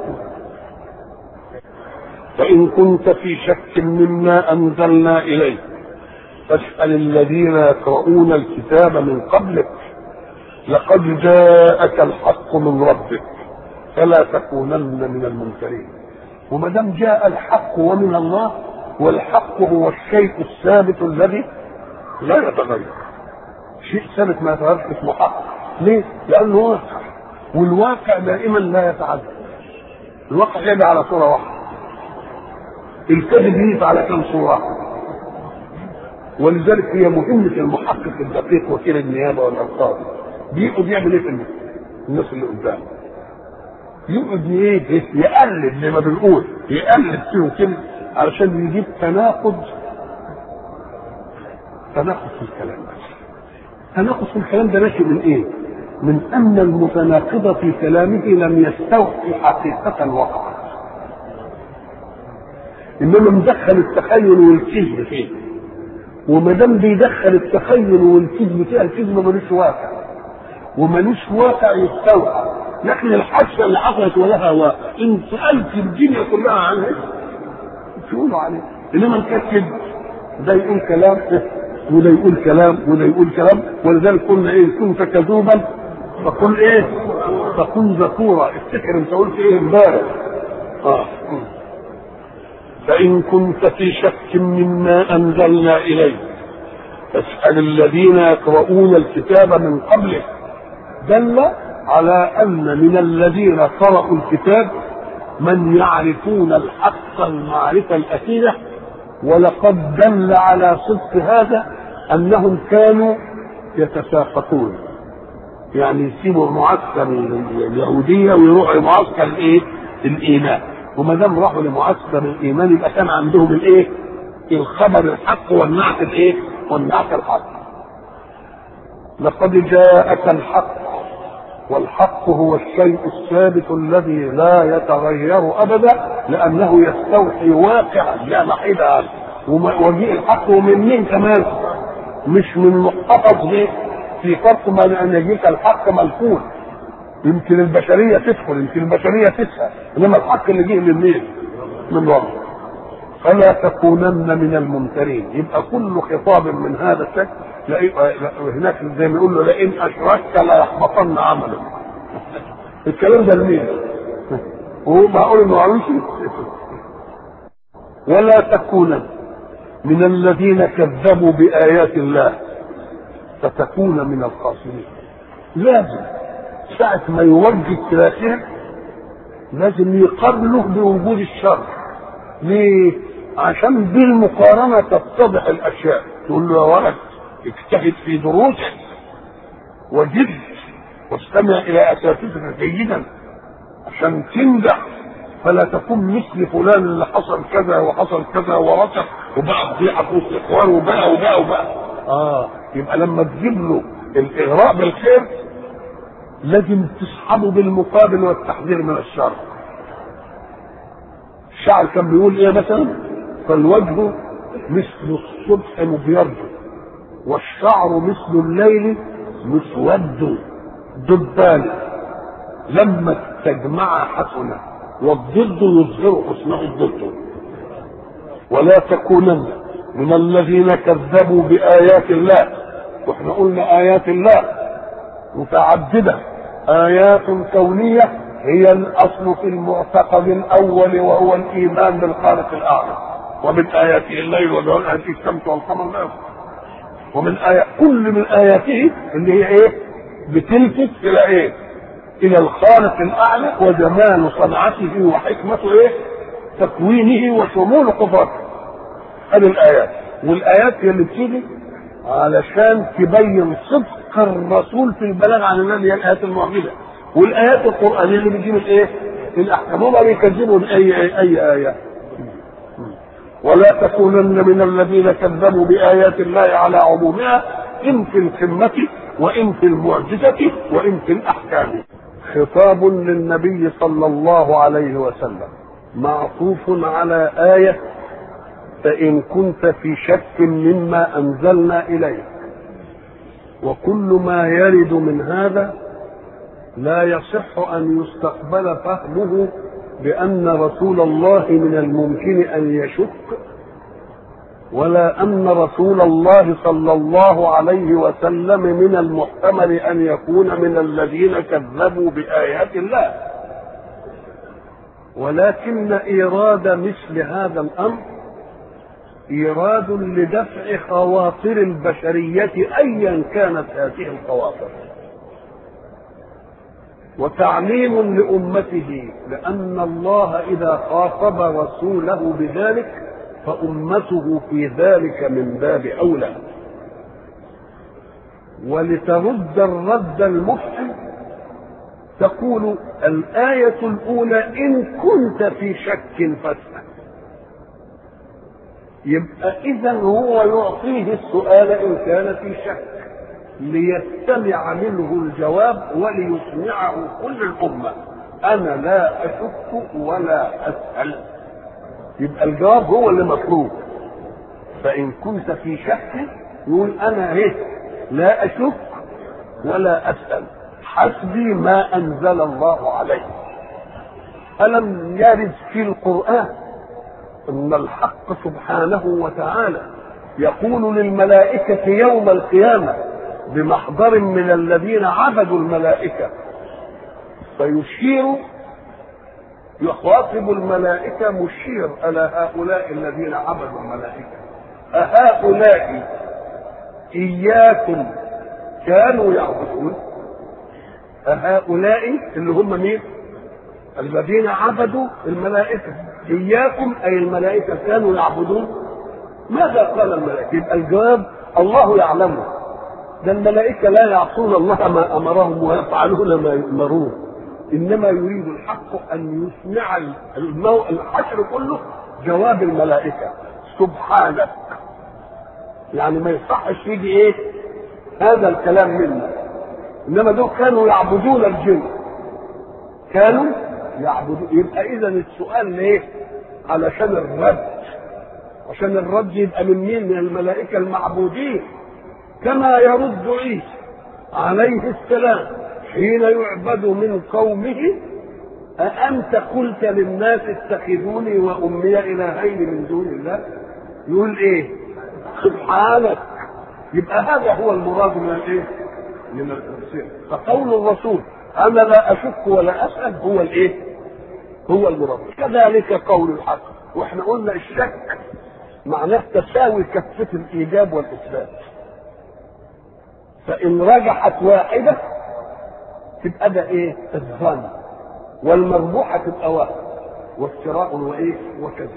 Speaker 1: فان كنت في شك مما انزلنا اليك فاسال الذين يقرؤون الكتاب من قبلك لقد جاءك الحق من ربك فلا تكونن من الممترين وما دام جاء الحق ومن الله والحق هو الشيء الثابت الذي لا يتغير شيء ثابت ما يتغيرش اسمه حق ليه؟ لانه واقع والواقع دائما لا يتعدى الواقع يجي على صوره واحده الكذب يجي على كم صوره ولذلك هي مهمه المحقق الدقيق وكيل النيابه والالقاب بيقعد يعمل ايه في الناس الناس اللي قدامه يقعد ايه يقلد زي ما بنقول يقلد فيهم كده علشان يجيب تناقض تناقض في الكلام تناقض في الكلام ده ناشئ من ايه؟ من ان المتناقض في كلامه لم يستوحي حقيقة الواقع انما مدخل التخيل والكذب فيه وما دام بيدخل التخيل والكذب فيها الكذب ملوش واقع وملوش واقع يستوحى لكن الحادثه اللي حصلت ولها واقع ان سالت الدنيا كلها عنها تقولوا عليه انما نكتب ده يقول كلام وده يقول كلام وده يقول كلام ولذلك قلنا ايه كنت كذوبا فقل ايه فكن ذكورا افتكر انت قلت ايه امبارح اه فان كنت في شك مما انزلنا اليك فاسال الذين يقرؤون الكتاب من قبلك دل على ان من الذين قرأوا الكتاب من يعرفون الحق المعرفة الأكيدة ولقد دل على صدق هذا أنهم كانوا يتساقطون يعني يسيبوا معسكر اليهودية ويروحوا لمعسكر الايه؟ الإيمان وما دام راحوا لمعسكر الإيمان يبقى كان عندهم الايه؟ الخبر الحق والنعت الايه؟ والنعت الحق لقد جاءك الحق والحق هو الشيء الثابت الذي لا يتغير ابدا لانه يستوحي واقعا لا محيد عنه وجيء الحق ومن مين كمان مش من محتفظ به في فرق بين ان يجيك الحق ملفون يمكن البشريه تدخل يمكن البشريه تسال انما الحق اللي جه من مين؟ من ربك فلا تكونن من الممترين يبقى كل خطاب من هذا الشكل هناك زي ما يقول له لئن اشركت لا يحبطن عملك الكلام ده لمين؟ وهو معقول انه عاوز ولا تكونن من الذين كذبوا بآيات الله فتكون من الخاسرين لازم ساعة ما يوجه كلاسيه لازم يقابله بوجود الشر ليه؟ عشان بالمقارنة تتضح الأشياء تقول له يا ولد اجتهد في دروسك وجد واستمع إلى أساتذتك جيدا عشان تنجح فلا تكون مثل فلان اللي حصل كذا وحصل كذا ورث وبقى فضيحه في وسط اخوانه وبقى وبقى وبقى اه يبقى لما تجيب له الاغراء بالخير لازم تسحبه بالمقابل والتحذير من الشر الشاعر كان بيقول ايه مثلا فالوجه مثل الصبح مبيض والشعر مثل الليل مسود دبان لما تجمع حسنه والضد يظهر حسنه الضد ولا تكونن من الذين كذبوا بآيات الله واحنا قلنا آيات الله متعددة آيات كونية هي الأصل في المعتقد الأول وهو الإيمان بالخالق الأعلى ومن آياته الليل والنهار هذه الشمس والقمر لا ومن آيات كل من آياته اللي هي إيه؟ بتلفت إلى إيه؟ الى الخالق الاعلى وجمال صنعته وحكمته ايه تكوينه وشمول قدرته هذه الايات والايات هي اللي بتيجي علشان تبين صدق الرسول في البلاغ عن الله هي الايات المعجزه والايات القرانيه اللي بتجيب الايه الاحكام هم بيكذبوا باي اي, أي ايه ولا تكونن من الذين كذبوا بايات الله على عمومها ان في القمه وان في المعجزه وان في الاحكام خطاب للنبي صلى الله عليه وسلم معطوف على آية فإن كنت في شك مما أنزلنا إليك وكل ما يرد من هذا لا يصح أن يستقبل فهمه بأن رسول الله من الممكن أن يشك ولا أن رسول الله صلى الله عليه وسلم من المحتمل أن يكون من الذين كذبوا بآيات الله ولكن إيراد مثل هذا الأمر إيراد لدفع خواطر البشرية أيا كانت هذه الخواطر وتعليم لأمته لأن الله إذا خاطب رسوله بذلك فأمته في ذلك من باب أولى ولترد الرد المحسن تقول الآية الأولى إن كنت في شك فاسأل يبقى إذا هو يعطيه السؤال إن كان في شك ليستمع منه الجواب وليسمعه كل الأمة أنا لا أشك ولا أسأل يبقى الجواب هو اللي مطلوب فإن كنت في شك يقول أنا إيه لا أشك ولا أسأل حسبي ما أنزل الله عليه ألم يرد في القرآن أن الحق سبحانه وتعالى يقول للملائكة يوم القيامة بمحضر من الذين عبدوا الملائكة فيشير يخاطب الملائكة مشير على هؤلاء الذين عبدوا الملائكة أهؤلاء إياكم كانوا يعبدون أهؤلاء اللي هم مين؟ الذين عبدوا الملائكة إياكم أي الملائكة كانوا يعبدون ماذا قال الملائكة؟ يبقى الجواب الله يعلمه ده الملائكة لا يعصون الله ما أمرهم ويفعلون ما يؤمرون إنما يريد الحق أن يسمع الحشر كله جواب الملائكة سبحانك يعني ما يصحش يجي إيه هذا الكلام منا إنما دول كانوا يعبدون الجن كانوا يعبدون يبقى إذا السؤال ليه؟ علشان الرد عشان الرد يبقى من مين؟ من الملائكة المعبودين كما يرد عيسى عليه السلام حين يعبد من قومه أأنت قلت للناس اتخذوني وأمي إلهين من دون الله يقول إيه سبحانك يبقى هذا هو المراد من الإيه من التفسير فقول الرسول أنا لا أشك ولا أسأل هو الإيه هو المراد كذلك قول الحق واحنا قلنا الشك معناه تساوي كفة الإيجاب والإثبات فإن رجحت واحدة تبقى ده إيه؟ الظن والمربوحة تبقى واحد وافتراء وإيه؟ وكذا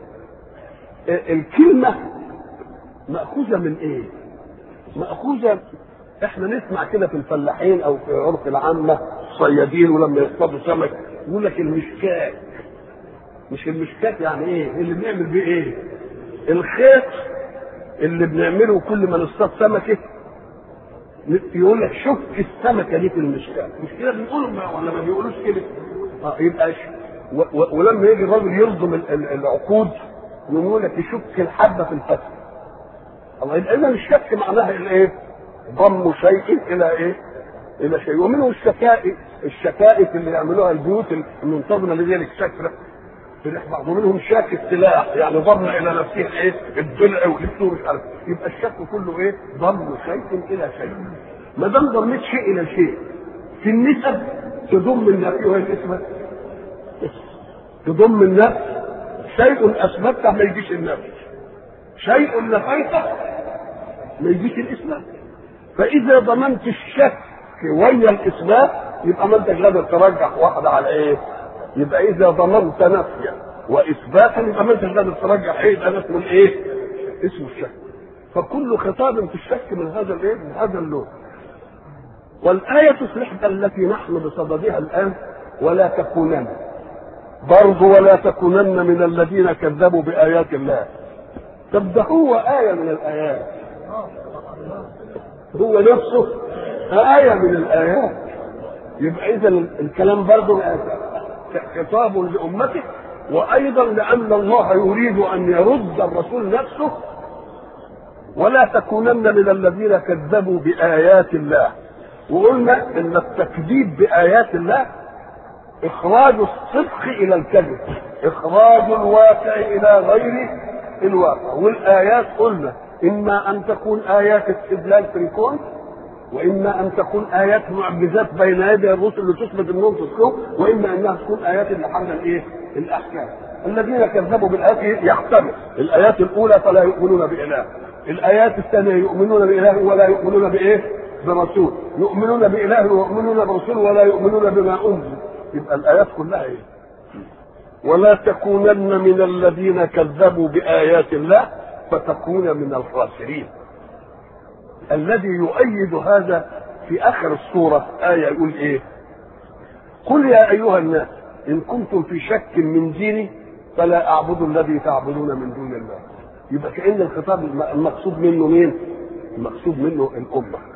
Speaker 1: الكلمة مأخوذة من إيه؟ مأخوذة احنا نسمع كده في الفلاحين او في عرف العامة الصيادين ولما يصطادوا سمك يقول لك المشكاك مش المشكاك يعني ايه اللي بنعمل بيه ايه الخيط اللي بنعمله كل ما نصطاد سمكه يقول لك شك السمكه دي في المشكاك مش كده بنقول ولا ما بيقولوش كده اه يبقى ش... و... و... ولما يجي الراجل يلضم ال... ال... العقود يقول لك يشك الحبه في الفتح الله يبقى اذا الشك معناها الايه؟ ضم شيء الى ايه؟ الى شيء ومنه الشكائف الشكائف اللي يعملوها البيوت المنتظمه لذلك شكله سلاح بعض ومنهم شاك السلاح يعني ضم الى نفسه ايه؟ الضلع ولبسه مش عارف يبقى الشك كله ايه؟ ضم شيء الى شيء ما دام ضميت شيء الى شيء في النسب تضم النفي وهي الاثبات تضم النفس شيء اثبته ما يجيش النفي شيء نفيته ما يجيش الاثبات فاذا ضمنت الشك ويا الاثبات يبقى ما انتش قادر ترجح واحده على ايه؟ يبقى اذا ضمنت نفيا واثباتا يبقى ما انتش قادر ترجح ايه يبقى اسمه الايه؟ اسمه الشك فكل خطاب في الشك من هذا الايه؟ من هذا اللون والآية الصحبة التي نحن بصددها الآن ولا تكونن برضو ولا تكونن من الذين كذبوا بآيات الله طب ده هو آية من الآيات هو نفسه آية من الآيات يبقى إذا الكلام برضه خطاب لأمته وأيضا لأن الله يريد أن يرد الرسول نفسه ولا تكونن من الذين كذبوا بآيات الله وقلنا ان التكذيب بايات الله اخراج الصدق الى الكذب اخراج الواقع الى غير الواقع والايات قلنا اما ان تكون ايات استدلال في الكون واما ان تكون ايات معجزات بين يدي الرسل لتثبت انهم تصدقوا واما انها تكون ايات اللي حمل الايه؟ الاحكام الذين كذبوا بالايات يحتمل الايات الاولى فلا يؤمنون باله الايات الثانيه يؤمنون باله ولا يؤمنون بايه؟ برسول يؤمنون بإله ويؤمنون برسول ولا يؤمنون بما أنزل يبقى الآيات كلها إيه؟ ولا تكونن من الذين كذبوا بآيات الله فتكون من الخاسرين الذي يؤيد هذا في آخر السورة آية يقول إيه قل يا أيها الناس إن كنتم في شك من ديني فلا أعبد الذي تعبدون من دون الله يبقى كأن الخطاب المقصود منه مين؟ المقصود منه الأمة